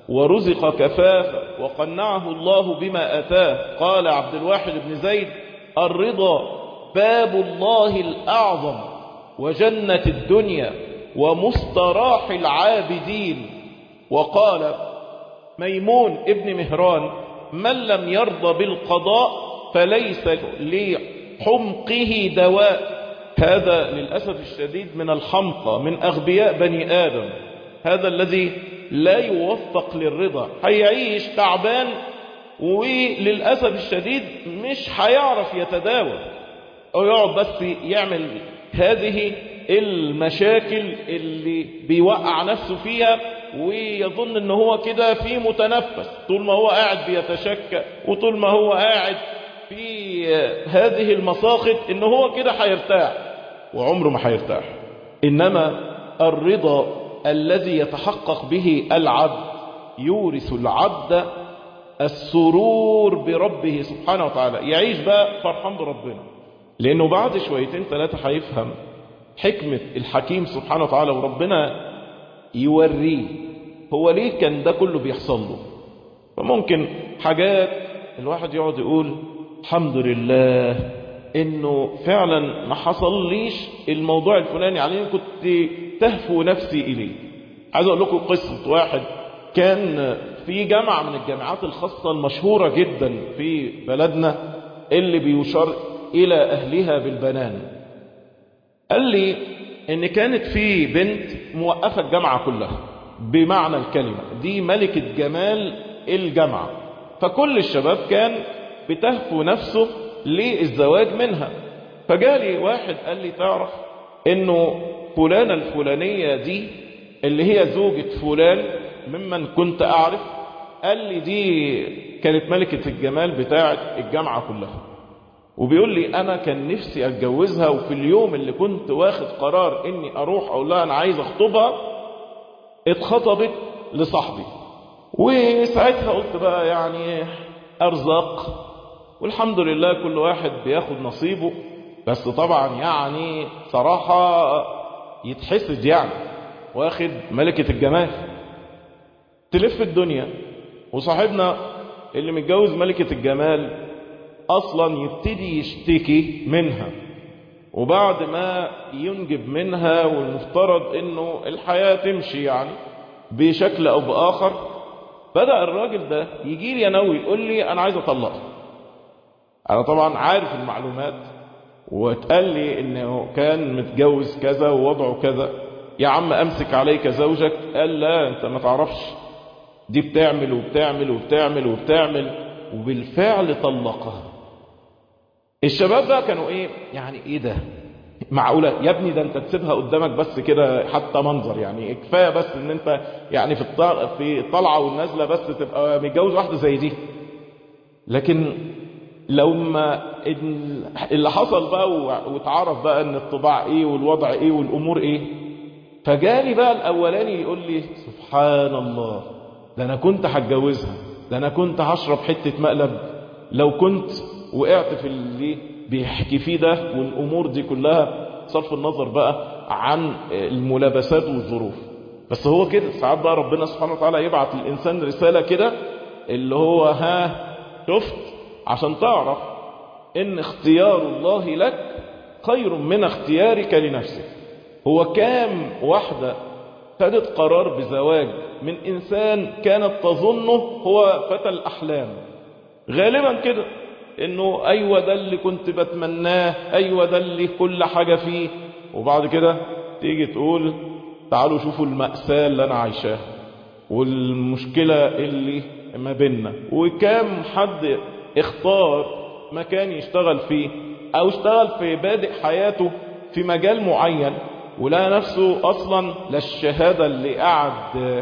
ورزق كفافا وقنعه الله بما أتاه قال عبد الواحد بن زيد الرضا باب الله الأعظم وجنة الدنيا ومستراح العابدين وقال ميمون ابن مهران من لم يرضى بالقضاء فليس لحمقه دواء هذا للأسف الشديد من الحمقى من أغبياء بني آدم هذا الذي لا يوفق للرضا هيعيش تعبان وللأسف الشديد مش هيعرف يتداوى أو يقعد بس يعمل هذه المشاكل اللي بيوقع نفسه فيها ويظن ان هو كده في متنفس طول ما هو قاعد بيتشكى وطول ما هو قاعد في هذه المساخط ان هو كده هيرتاح وعمره ما هيرتاح انما الرضا الذي يتحقق به العبد يورث العبد السرور بربه سبحانه وتعالى يعيش بقى فرحان بربنا لانه بعد شويتين ثلاثة هيفهم حكمة الحكيم سبحانه وتعالى وربنا يوريه هو ليه كان ده كله بيحصل له فممكن حاجات الواحد يقعد يقول الحمد لله انه فعلا ما حصل ليش الموضوع الفلاني عليه كنت تهفو نفسي اليه عايز اقول لكم قصة واحد كان في جامعة من الجامعات الخاصة المشهورة جدا في بلدنا اللي بيشار الى اهلها بالبنان قال لي ان كانت في بنت موقفة الجامعة كلها بمعنى الكلمة دي ملكة جمال الجامعة فكل الشباب كان بتهفو نفسه للزواج منها فجالي واحد قال لي تعرف انه فلانة الفلانية دي اللي هي زوجة فلان ممن كنت اعرف قال لي دي كانت ملكة الجمال بتاعة الجامعة كلها وبيقول لي انا كان نفسي اتجوزها وفي اليوم اللي كنت واخد قرار اني اروح اقول لها انا عايز اخطبها اتخطبت لصاحبي وساعتها قلت بقى يعني ارزاق والحمد لله كل واحد بياخد نصيبه بس طبعا يعني صراحة يتحسد يعني واخد ملكة الجمال تلف الدنيا وصاحبنا اللي متجوز ملكة الجمال اصلا يبتدي يشتكي منها وبعد ما ينجب منها والمفترض انه الحياة تمشي يعني بشكل او باخر بدأ الراجل ده يجي لي انا ويقول لي انا عايز اطلقها انا طبعا عارف المعلومات واتقال لي انه كان متجوز كذا ووضعه كذا يا عم امسك عليك زوجك قال لا انت ما تعرفش دي بتعمل وبتعمل وبتعمل وبتعمل وبالفعل طلقها الشباب بقى كانوا ايه يعني ايه ده معقولة يا ابني ده انت تسيبها قدامك بس كده حتى منظر يعني كفاية بس ان انت يعني في في الطلعة والنازلة بس تبقى متجوز واحدة زي دي لكن لو ما اللي حصل بقى واتعرف بقى ان الطباع ايه والوضع ايه والامور ايه فجالي بقى الاولاني يقول لي سبحان الله ده انا كنت هتجوزها ده انا كنت هشرب حتة مقلب لو كنت وقعت في اللي بيحكي فيه ده والامور دي كلها صرف النظر بقى عن الملابسات والظروف بس هو كده ساعات بقى ربنا سبحانه وتعالى يبعت للإنسان رسالة كده اللي هو ها شفت عشان تعرف ان اختيار الله لك خير من اختيارك لنفسك هو كام واحدة خدت قرار بزواج من إنسان كانت تظنه هو فتى الأحلام غالبا كده انه ايوه ده اللي كنت بتمناه ايوه ده اللي كل حاجة فيه وبعد كده تيجي تقول تعالوا شوفوا المأساة اللي انا عايشاها والمشكلة اللي ما بيننا وكام حد اختار مكان يشتغل فيه او اشتغل في بادئ حياته في مجال معين ولقى نفسه اصلا لا الشهادة اللي قعد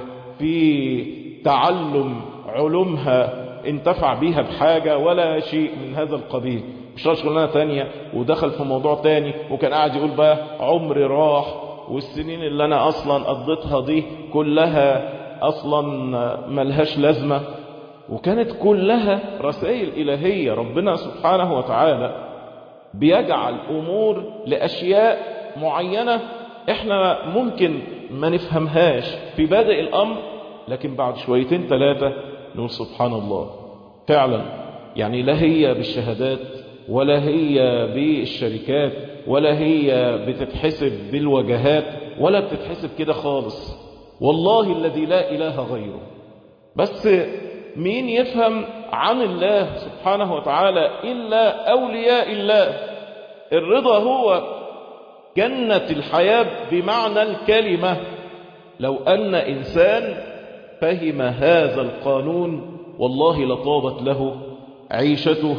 في تعلم علومها انتفع بيها بحاجة ولا شيء من هذا القبيل اشتغل شغلانة تانية ودخل في موضوع تاني وكان قاعد يقول بقى عمري راح والسنين اللي انا اصلا قضيتها دي كلها اصلا ملهاش لازمة وكانت كلها رسائل الهية ربنا سبحانه وتعالى بيجعل امور لاشياء معينة احنا ممكن ما نفهمهاش في بادئ الامر لكن بعد شويتين ثلاثة نقول سبحان الله فعلا يعني لا هي بالشهادات ولا هي بالشركات ولا هي بتتحسب بالوجهات ولا بتتحسب كده خالص والله الذي لا إله غيره بس مين يفهم عن الله سبحانه وتعالى إلا أولياء الله الرضا هو جنة الحياة بمعنى الكلمة لو أن إنسان فهم هذا القانون والله لطابت له عيشته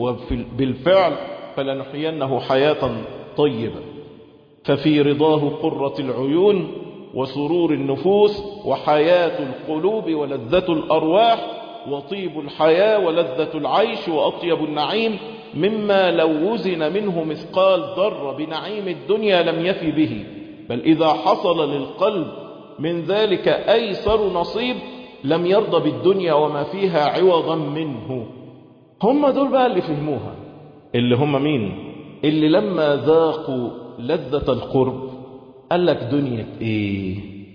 وبالفعل فلنحيينه حياة طيبة ففي رضاه قرة العيون وسرور النفوس وحياة القلوب ولذة الأرواح وطيب الحياة ولذة العيش وأطيب النعيم مما لو وزن منه مثقال ذر بنعيم الدنيا لم يفي به بل إذا حصل للقلب من ذلك أيسر نصيب لم يرضى بالدنيا وما فيها عوضا منه هم دول بقى اللي فهموها اللي هم مين اللي لما ذاقوا لذة القرب قال لك دنيا ايه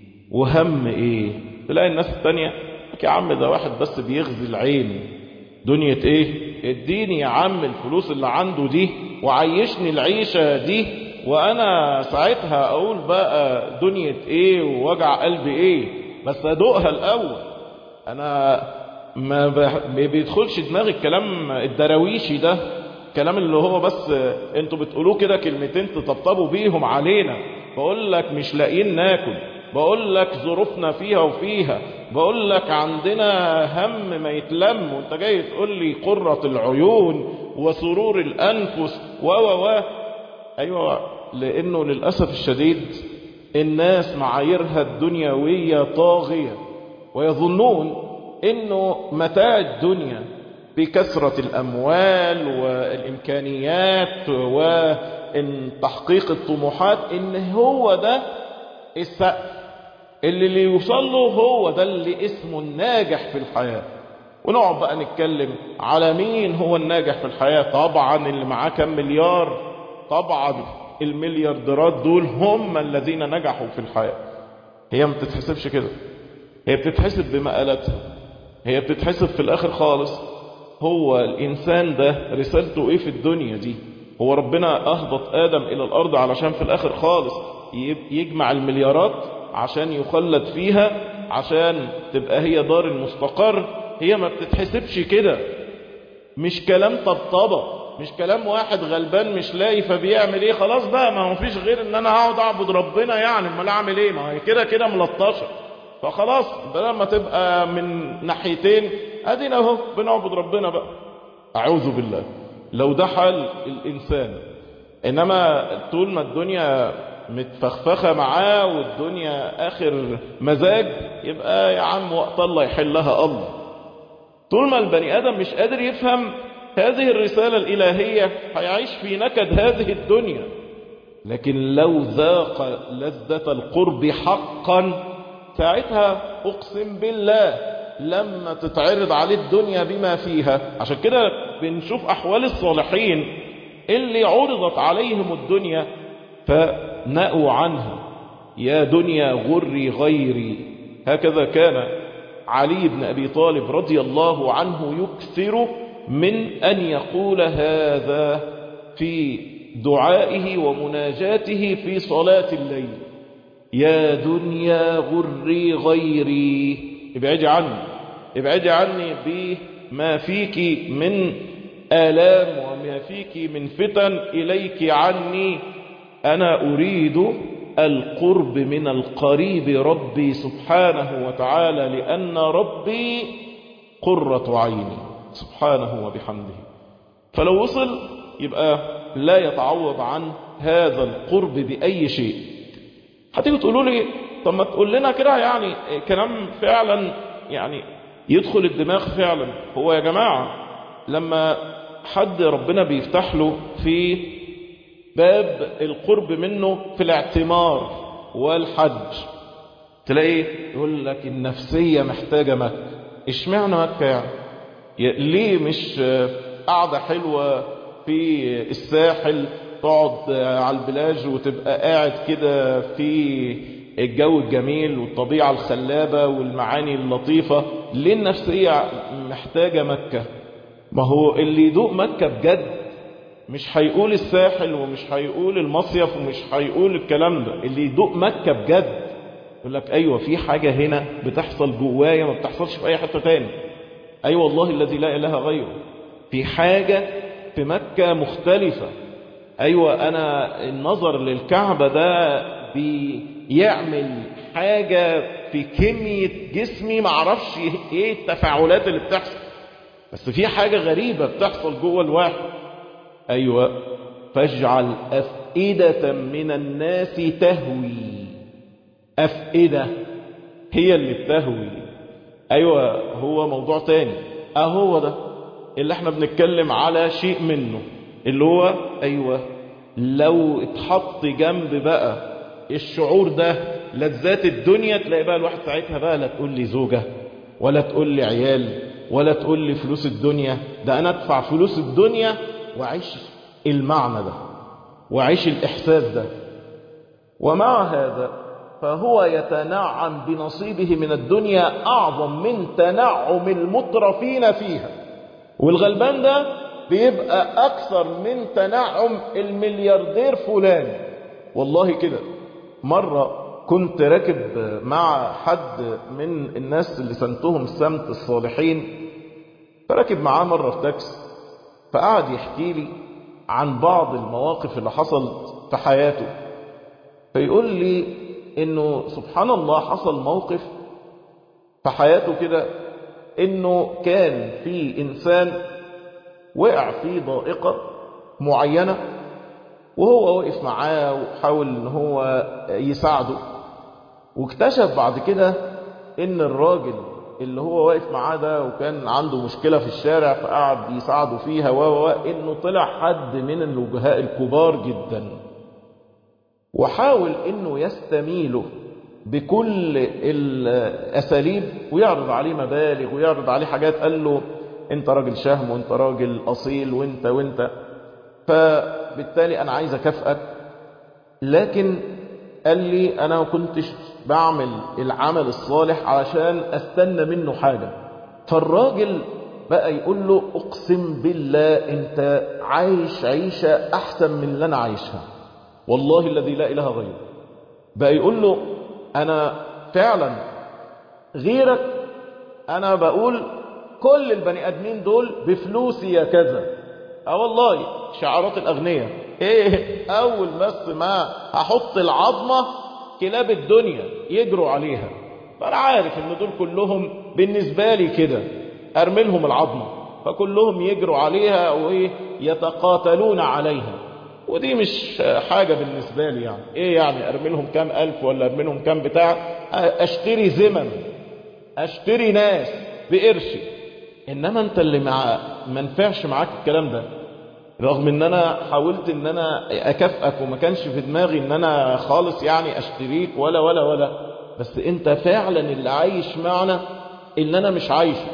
وهم ايه تلاقي الناس التانية يا عم ده واحد بس بيغزي العين دنيا ايه اديني يا عم الفلوس اللي عنده دي وعيشني العيشة دي وانا ساعتها اقول بقى دنيا ايه ووجع قلبي ايه بس ادوقها الاول انا ما بيدخلش دماغي الكلام الدراويشي ده الكلام اللي هو بس انتوا بتقولوه كده كلمتين تطبطبوا بيهم علينا بقول لك مش لاقيين ناكل بقول لك ظروفنا فيها وفيها بقول لك عندنا هم ما يتلم وانت جاي تقول لي قرة العيون وسرور الأنفس و و و أيوة لأنه للأسف الشديد الناس معاييرها الدنيوية طاغية ويظنون انه متاع الدنيا بكثرة الأموال والإمكانيات وتحقيق الطموحات إن هو ده السقف اللي اللي يوصل له هو ده اللي اسمه الناجح في الحياة ونقعد بقى نتكلم على مين هو الناجح في الحياة طبعا اللي معاه كم مليار طبعا المليارديرات دول هم الذين نجحوا في الحياة هي ما بتتحسبش كده هي بتتحسب بمقالاتها هي بتتحسب في الآخر خالص هو الإنسان ده رسالته إيه في الدنيا دي هو ربنا أهبط آدم إلى الأرض علشان في الآخر خالص يجمع المليارات عشان يخلد فيها عشان تبقى هي دار المستقر هي ما بتتحسبش كده مش كلام طبطبة مش كلام واحد غلبان مش لاقي فبيعمل ايه خلاص بقى ما هو فيش غير ان انا اقعد اعبد ربنا يعني امال اعمل ايه ما هي كده كده ملطشه فخلاص بدل ما تبقى من ناحيتين ادينا اهو بنعبد ربنا بقى اعوذ بالله لو ده حال الانسان انما طول ما الدنيا متفخفخه معاه والدنيا اخر مزاج يبقى يا عم وقت الله يحلها الله طول ما البني ادم مش قادر يفهم هذه الرساله الالهيه هيعيش في نكد هذه الدنيا لكن لو ذاق لذه القرب حقا ساعتها اقسم بالله لما تتعرض عليه الدنيا بما فيها عشان كده بنشوف احوال الصالحين اللي عرضت عليهم الدنيا فنأوا عنها يا دنيا غري غيري هكذا كان علي بن أبي طالب رضي الله عنه يكثر من أن يقول هذا في دعائه ومناجاته في صلاة الليل يا دنيا غري غيري ابعدي عني ابعدي عني بما فيك من آلام وما فيك من فتن إليك عني أنا أريد القرب من القريب ربي سبحانه وتعالى لأن ربي قرة عيني سبحانه وبحمده فلو وصل يبقى لا يتعوض عن هذا القرب بأي شيء هتيجوا تقولوا لي طب ما تقول لنا كده يعني كلام فعلا يعني يدخل الدماغ فعلا هو يا جماعة لما حد ربنا بيفتح له في باب القرب منه في الاعتمار والحج تلاقي يقول لك النفسية محتاجة مكة اشمعنى مكة يعني ليه مش قاعدة حلوة في الساحل تقعد على البلاج وتبقى قاعد كده في الجو الجميل والطبيعة الخلابة والمعاني اللطيفة ليه النفسية محتاجة مكة ما هو اللي يدوق مكة بجد مش هيقول الساحل ومش هيقول المصيف ومش هيقول الكلام ده اللي يدوق مكة بجد يقول لك ايوه في حاجة هنا بتحصل جوايا ما بتحصلش في اي حتة تاني ايوه والله الذي لا اله غيره في حاجة في مكة مختلفة ايوه انا النظر للكعبة ده بيعمل حاجة في كمية جسمي معرفش ايه التفاعلات اللي بتحصل بس في حاجة غريبة بتحصل جوه الواحد ايوه فاجعل افئدة من الناس تهوي افئدة هي اللي بتهوي ايوه هو موضوع تاني اهو ده اللي احنا بنتكلم على شيء منه اللي هو ايوه لو اتحط جنب بقى الشعور ده لذات الدنيا تلاقي بقى الواحد ساعتها بقى لا تقول لي زوجة ولا تقول لي عيال ولا تقول لي فلوس الدنيا ده انا ادفع فلوس الدنيا واعيش المعنى ده واعيش الاحساس ده ومع هذا فهو يتنعم بنصيبه من الدنيا اعظم من تنعم المترفين فيها والغلبان ده بيبقى اكثر من تنعم الملياردير فلان والله كده مرة كنت راكب مع حد من الناس اللي سنتهم سمت الصالحين فراكب معاه مرة في تاكسي فقعد يحكي لي عن بعض المواقف اللي حصلت في حياته فيقول لي انه سبحان الله حصل موقف في حياته كده انه كان في انسان وقع في ضائقة معينة وهو وقف معاه وحاول ان هو يساعده واكتشف بعد كده ان الراجل اللي هو واقف معاه ده وكان عنده مشكلة في الشارع فقعد يساعده فيها و انه طلع حد من الوجهاء الكبار جدا وحاول انه يستميله بكل الاساليب ويعرض عليه مبالغ ويعرض عليه حاجات قال له انت راجل شهم وانت راجل اصيل وانت وانت فبالتالي انا عايز اكافئك لكن قال لي انا ما كنتش بعمل العمل الصالح علشان استنى منه حاجة فالراجل بقى يقول له اقسم بالله انت عايش عيشة احسن من اللي انا عايشها والله الذي لا اله غيره بقى يقول له انا فعلا غيرك انا بقول كل البني ادمين دول بفلوسي يا كذا اه والله شعارات الاغنياء ايه اول بس ما هحط العظمه كلاب الدنيا يجروا عليها فانا عارف ان دول كلهم بالنسبه لي كده ارمي لهم العظمه فكلهم يجروا عليها وايه يتقاتلون عليها ودي مش حاجة بالنسبة لي يعني ايه يعني ارمي لهم كام الف ولا ارمي لهم كام بتاع اشتري زمن اشتري ناس بقرشي انما انت اللي مع ما نفعش معاك الكلام ده رغم ان انا حاولت ان انا اكافئك وما كانش في دماغي ان انا خالص يعني اشتريك ولا ولا ولا بس انت فعلا اللي عايش معنا اللي انا مش عايشه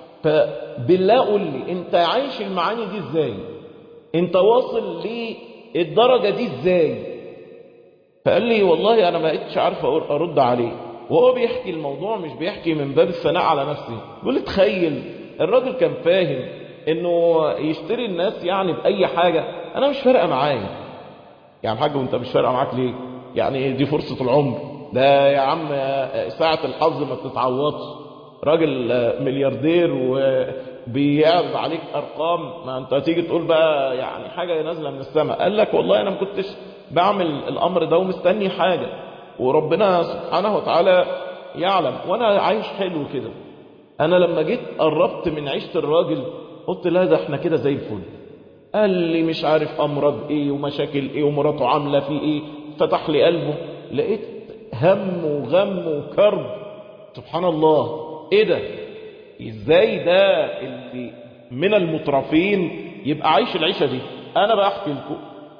فبالله قول لي انت عايش المعاني دي ازاي انت واصل للدرجة دي ازاي فقال لي والله انا ما بقتش عارف ارد عليه وهو بيحكي الموضوع مش بيحكي من باب الثناء على نفسه بيقول لي تخيل الراجل كان فاهم انه يشتري الناس يعني باي حاجة انا مش فارقة معايا يعني حاج وانت مش فارقة معاك ليه يعني دي فرصة العمر ده يا عم ساعة الحظ ما بتتعوضش راجل ملياردير وبيعرض عليك ارقام ما انت تيجي تقول بقى يعني حاجة نازلة من السماء قال لك والله انا ما كنتش بعمل الامر ده ومستني حاجة وربنا سبحانه وتعالى يعلم وانا عايش حلو كده انا لما جيت قربت من عيشة الراجل قلت لا ده احنا كده زي الفل قال لي مش عارف امراض ايه ومشاكل ايه ومراته عامله فيه ايه فتح لي قلبه لقيت هم وغم وكرب سبحان الله ايه ده ازاي ده اللي من المترفين يبقى عايش العيشه دي انا بحكي لكم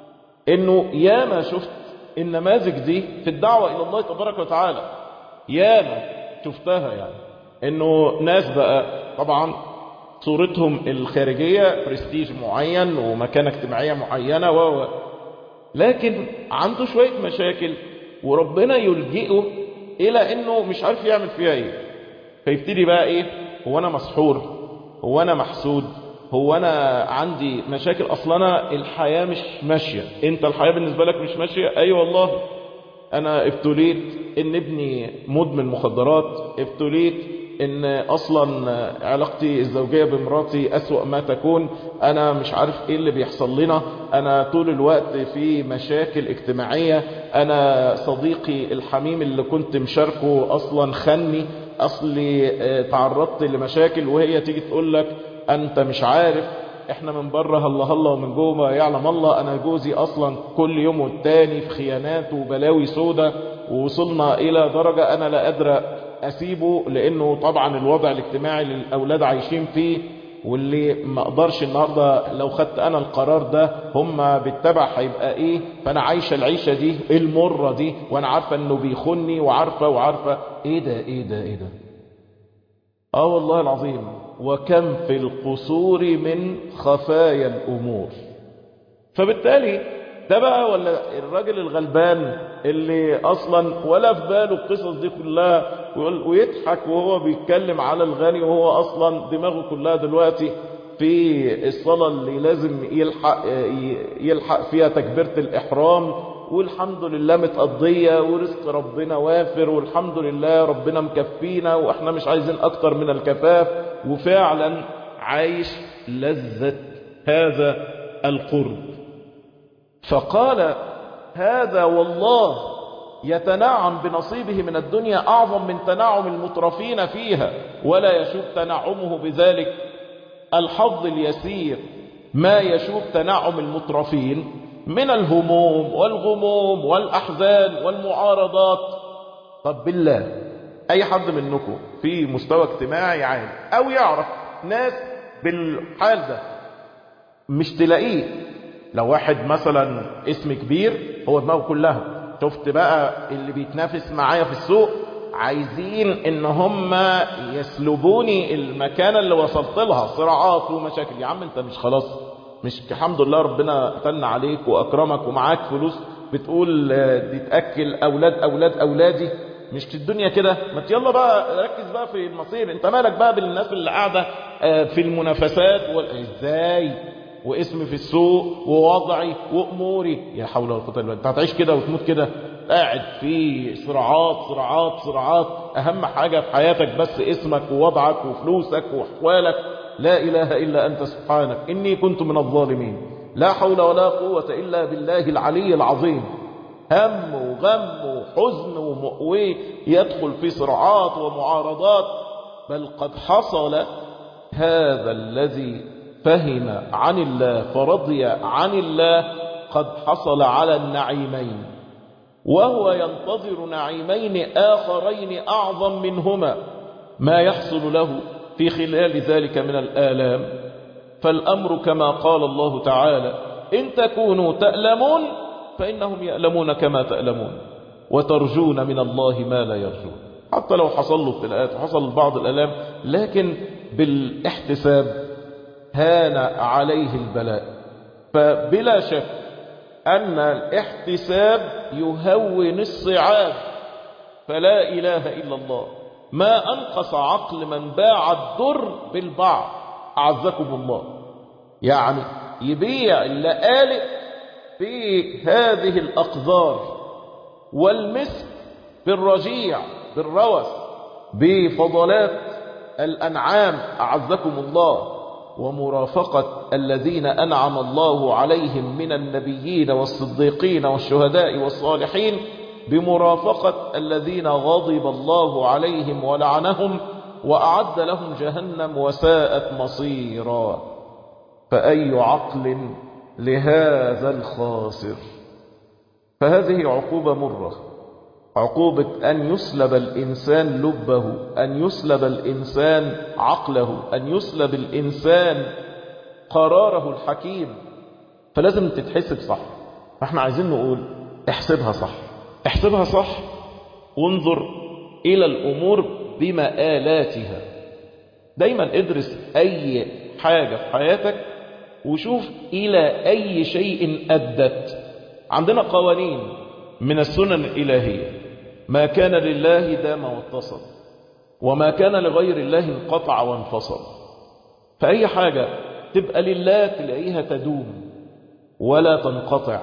انه ياما شفت النماذج دي في الدعوه الى الله تبارك وتعالى ياما شفتها يعني انه ناس بقى طبعا صورتهم الخارجية برستيج معين ومكانة اجتماعية معينة و لكن عنده شوية مشاكل وربنا يلجئه الى انه مش عارف يعمل فيها ايه فيبتدي بقى ايه هو انا مسحور هو انا محسود هو انا عندي مشاكل اصلا انا الحياة مش ماشية انت الحياة بالنسبة لك مش ماشية اي أيوة والله انا ابتليت ان ابني مدمن مخدرات ابتليت ان اصلا علاقتي الزوجية بمراتي اسوأ ما تكون انا مش عارف ايه اللي بيحصل لنا انا طول الوقت في مشاكل اجتماعية انا صديقي الحميم اللي كنت مشاركه اصلا خني اصلي تعرضت لمشاكل وهي تيجي تقول لك انت مش عارف احنا من بره الله الله ومن جوه ما يعلم الله انا جوزي اصلا كل يوم والتاني في خيانات وبلاوي سودة ووصلنا الى درجة انا لا قادر اسيبه لانه طبعا الوضع الاجتماعي اللي الاولاد عايشين فيه واللي ما اقدرش النهاردة لو خدت انا القرار ده هم بالتبع هيبقى ايه فانا عايشة العيشة دي المرة دي وانا عارفة انه بيخني وعارفة وعارفة ايه ده ايه ده ايه ده اه والله العظيم وكم في القصور من خفايا الامور فبالتالي ده بقى ولا الراجل الغلبان اللي اصلا ولا في باله القصص دي كلها ويضحك وهو بيتكلم على الغني وهو اصلا دماغه كلها دلوقتي في الصلاة اللي لازم يلحق, يلحق فيها تكبيرة الإحرام والحمد لله متقضية ورزق ربنا وافر والحمد لله ربنا مكفينا واحنا مش عايزين اكتر من الكفاف وفعلا عايش لذة هذا القرب فقال هذا والله يتنعم بنصيبه من الدنيا أعظم من تنعم المترفين فيها ولا يشوف تنعمه بذلك الحظ اليسير ما يشوف تنعم المترفين من الهموم والغموم والأحزان والمعارضات طب بالله أي حد منكم في مستوى اجتماعي عالي أو يعرف ناس بالحال ده مش تلاقيه لو واحد مثلا اسم كبير هو دماغه كلها شفت بقى اللي بيتنافس معايا في السوق عايزين ان هم يسلبوني المكانة اللي وصلت لها صراعات ومشاكل يا عم انت مش خلاص مش الحمد لله ربنا فتن عليك واكرمك ومعاك فلوس بتقول دي تاكل اولاد اولاد اولادي مش الدنيا كده ما يلا بقى ركز بقى في المصير انت مالك بقى بالناس اللي قاعده في المنافسات وال... ازاي واسمي في السوق ووضعي واموري يا حول ولا قوه الا بالله انت هتعيش كده وتموت كده قاعد في صراعات صراعات صراعات اهم حاجه في حياتك بس اسمك ووضعك وفلوسك واحوالك لا اله الا انت سبحانك اني كنت من الظالمين لا حول ولا قوه الا بالله العلي العظيم هم وغم وحزن ومؤوي يدخل في صراعات ومعارضات بل قد حصل هذا الذي فهم عن الله فرضي عن الله قد حصل على النعيمين وهو ينتظر نعيمين آخرين أعظم منهما ما يحصل له في خلال ذلك من الآلام فالأمر كما قال الله تعالى إن تكونوا تألمون فإنهم يألمون كما تألمون وترجون من الله ما لا يرجون حتى لو حصل له ابتلاءات وحصل بعض الألام لكن بالاحتساب هان عليه البلاء فبلا شك أن الاحتساب يهون الصعاب فلا إله إلا الله ما أنقص عقل من باع الضر بالبعض أعزكم الله يعني يبيع اللآلئ في هذه الأقذار والمسك بالرجيع بالروس بفضلات الأنعام أعزكم الله ومرافقة الذين أنعم الله عليهم من النبيين والصديقين والشهداء والصالحين بمرافقة الذين غضب الله عليهم ولعنهم وأعد لهم جهنم وساءت مصيرا فأي عقل لهذا الخاسر فهذه عقوبة مرة عقوبة أن يسلب الإنسان لبه أن يسلب الإنسان عقله أن يسلب الإنسان قراره الحكيم فلازم تتحسب صح فاحنا عايزين نقول احسبها صح احسبها صح وانظر إلى الأمور بمآلاتها دايما ادرس أي حاجة في حياتك وشوف إلى أي شيء أدت عندنا قوانين من السنن الإلهية ما كان لله دام واتصل وما كان لغير الله انقطع وانفصل فأي حاجة تبقى لله تلاقيها تدوم ولا تنقطع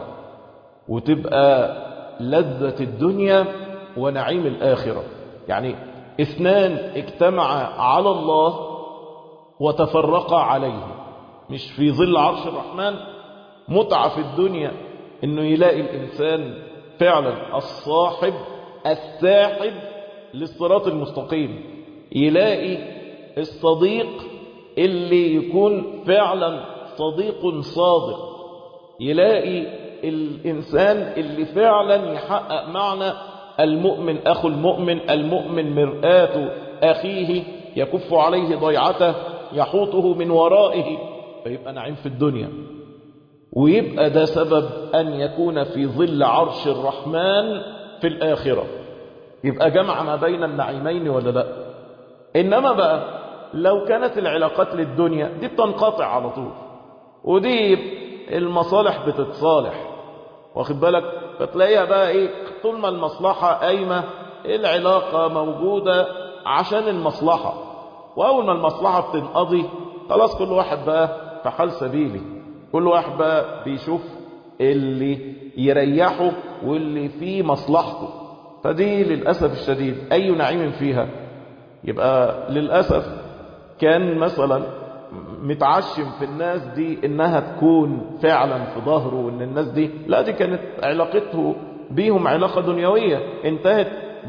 وتبقى لذة الدنيا ونعيم الآخرة يعني اثنان اجتمعا على الله وتفرقا عليه مش في ظل عرش الرحمن متعة في الدنيا انه يلاقي الانسان فعلا الصاحب الساحب للصراط المستقيم يلاقي الصديق اللي يكون فعلا صديق صادق يلاقي الإنسان اللي فعلا يحقق معنى المؤمن أخو المؤمن المؤمن مرآة أخيه يكف عليه ضيعته يحوطه من ورائه فيبقى نعيم في الدنيا ويبقى ده سبب أن يكون في ظل عرش الرحمن في الآخرة يبقى جمع ما بين النعيمين ولا لا إنما بقى لو كانت العلاقات للدنيا دي بتنقطع على طول ودي المصالح بتتصالح واخد بالك فتلاقيها بقى ايه طول ما المصلحة قايمة العلاقة موجودة عشان المصلحة واول ما المصلحة بتنقضي خلاص كل واحد بقى في حال سبيلي كل واحد بقى بيشوف اللي يريحه واللي فيه مصلحته فدي للأسف الشديد أي نعيم فيها يبقى للأسف كان مثلا متعشم في الناس دي انها تكون فعلا في ظهره وان الناس دي لا دي كانت علاقته بيهم علاقة دنيوية انتهت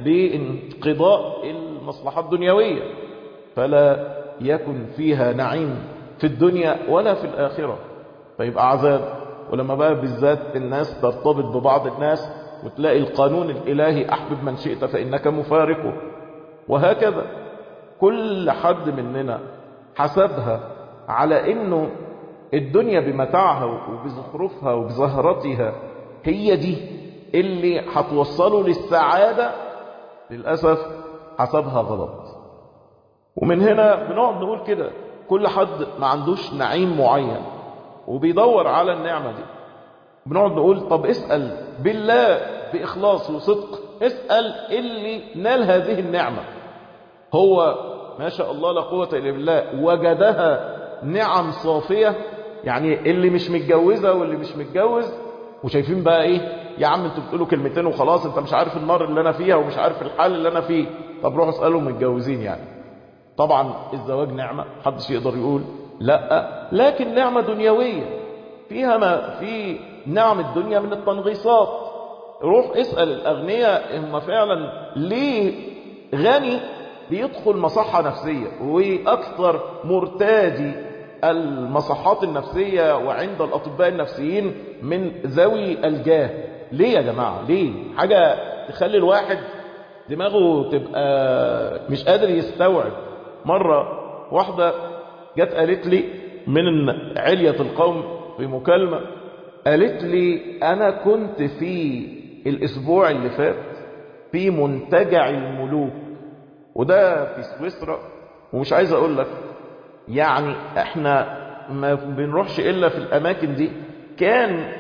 بانقضاء المصلحة الدنيوية فلا يكن فيها نعيم في الدنيا ولا في الآخرة فيبقى عذاب ولما بقى بالذات الناس ترتبط ببعض الناس وتلاقي القانون الإلهي أحبب من شئت فإنك مفارقه وهكذا كل حد مننا حسبها على انه الدنيا بمتاعها وبزخرفها وبزهرتها هي دي اللي هتوصله للسعادة للأسف حسبها غلط ومن هنا بنقعد نقول كده كل حد ما عندوش نعيم معين وبيدور على النعمة دي بنقعد نقول طب اسأل بالله بإخلاص وصدق اسأل اللي نال هذه النعمة هو ما شاء الله لا قوة إلا بالله وجدها نعم صافية يعني اللي مش متجوزة واللي مش متجوز وشايفين بقى ايه يا عم انتوا بتقولوا كلمتين وخلاص انت مش عارف النار اللي انا فيها ومش عارف الحال اللي انا فيه طب روحوا اسألوا متجوزين يعني طبعا الزواج نعمة محدش يقدر يقول لا لكن نعمة دنيوية فيها ما في نعم الدنيا من التنغيصات روح اسأل الأغنياء هم فعلا ليه غني بيدخل مصحة نفسية وأكثر مرتادي المصحات النفسية وعند الأطباء النفسيين من ذوي الجاه ليه يا جماعة ليه حاجة تخلي الواحد دماغه تبقى مش قادر يستوعب مرة واحدة جت قالت لي من علية القوم في مكالمة قالت لي أنا كنت في الأسبوع اللي فات في منتجع الملوك وده في سويسرا ومش عايز اقول لك يعني احنا ما بنروحش الا في الاماكن دي كان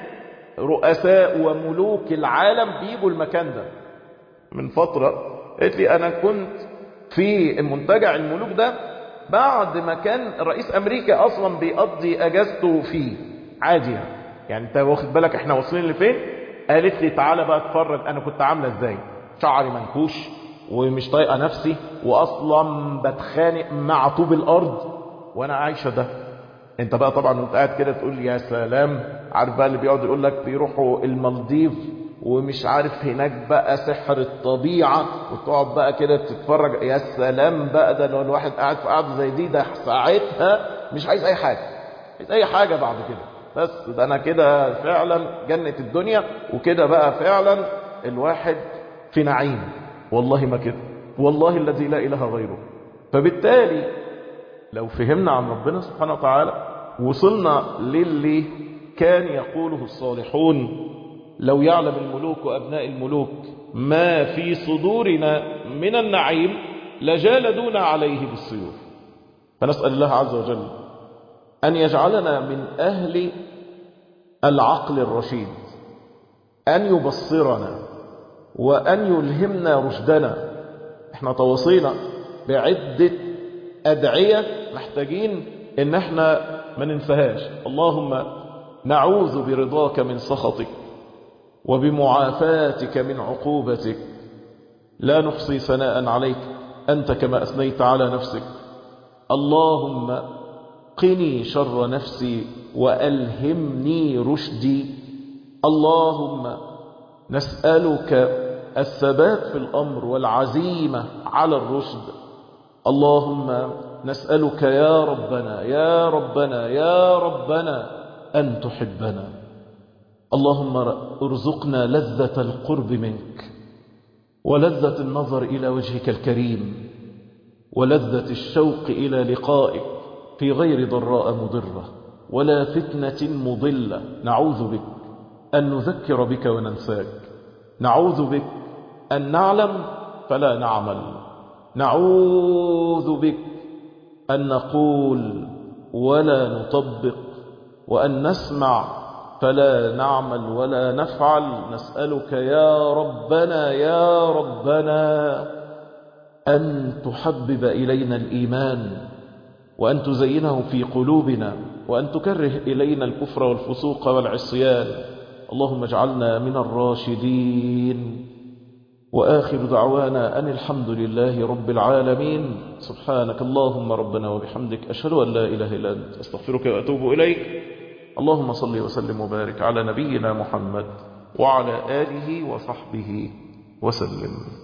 رؤساء وملوك العالم بيجوا المكان ده من فترة قالت لي انا كنت في منتجع الملوك ده بعد ما كان رئيس امريكا اصلا بيقضي اجازته فيه عادي يعني يعني انت واخد بالك احنا واصلين لفين قالت لي تعالى بقى اتفرج انا كنت عامله ازاي شعري منكوش ومش طايقه نفسي واصلا بتخانق مع طوب الارض وانا عايشه ده انت بقى طبعا وانت قاعد كده تقول يا سلام عارف بقى اللي بيقعد يقول لك بيروحوا المالديف ومش عارف هناك بقى سحر الطبيعة وتقعد بقى كده تتفرج يا سلام بقى ده لو الواحد قاعد في قعدة زي دي ده ساعتها مش عايز اي حاجة عايز اي حاجة بعد كده بس ده انا كده فعلا جنة الدنيا وكده بقى فعلا الواحد في نعيم والله ما كده والله الذي لا اله غيره فبالتالي لو فهمنا عن ربنا سبحانه وتعالى وصلنا للي كان يقوله الصالحون لو يعلم الملوك وأبناء الملوك ما في صدورنا من النعيم لجالدونا عليه بالسيوف فنسأل الله عز وجل أن يجعلنا من أهل العقل الرشيد أن يبصرنا وأن يلهمنا رشدنا احنا تواصينا بعدة أدعية محتاجين ان احنا ما ننساهاش اللهم نعوذ برضاك من سخطك وبمعافاتك من عقوبتك لا نحصي ثناء عليك أنت كما أثنيت على نفسك اللهم قني شر نفسي وألهمني رشدي اللهم نسألك الثبات في الأمر والعزيمة على الرشد اللهم نسألك يا ربنا يا ربنا يا ربنا أن تحبنا اللهم ارزقنا لذة القرب منك ولذة النظر إلى وجهك الكريم ولذة الشوق إلى لقائك في غير ضراء مضرة ولا فتنة مضلة نعوذ بك أن نذكر بك وننساك نعوذ بك أن نعلم فلا نعمل نعوذ بك أن نقول ولا نطبق وأن نسمع فلا نعمل ولا نفعل نسألك يا ربنا يا ربنا أن تحبب إلينا الإيمان وأن تزينه في قلوبنا وأن تكره إلينا الكفر والفسوق والعصيان اللهم اجعلنا من الراشدين وآخر دعوانا أن الحمد لله رب العالمين سبحانك اللهم ربنا وبحمدك أشهد أن لا إله إلا أنت أستغفرك وأتوب إليك اللهم صل وسلم وبارك على نبينا محمد وعلى آله وصحبه وسلم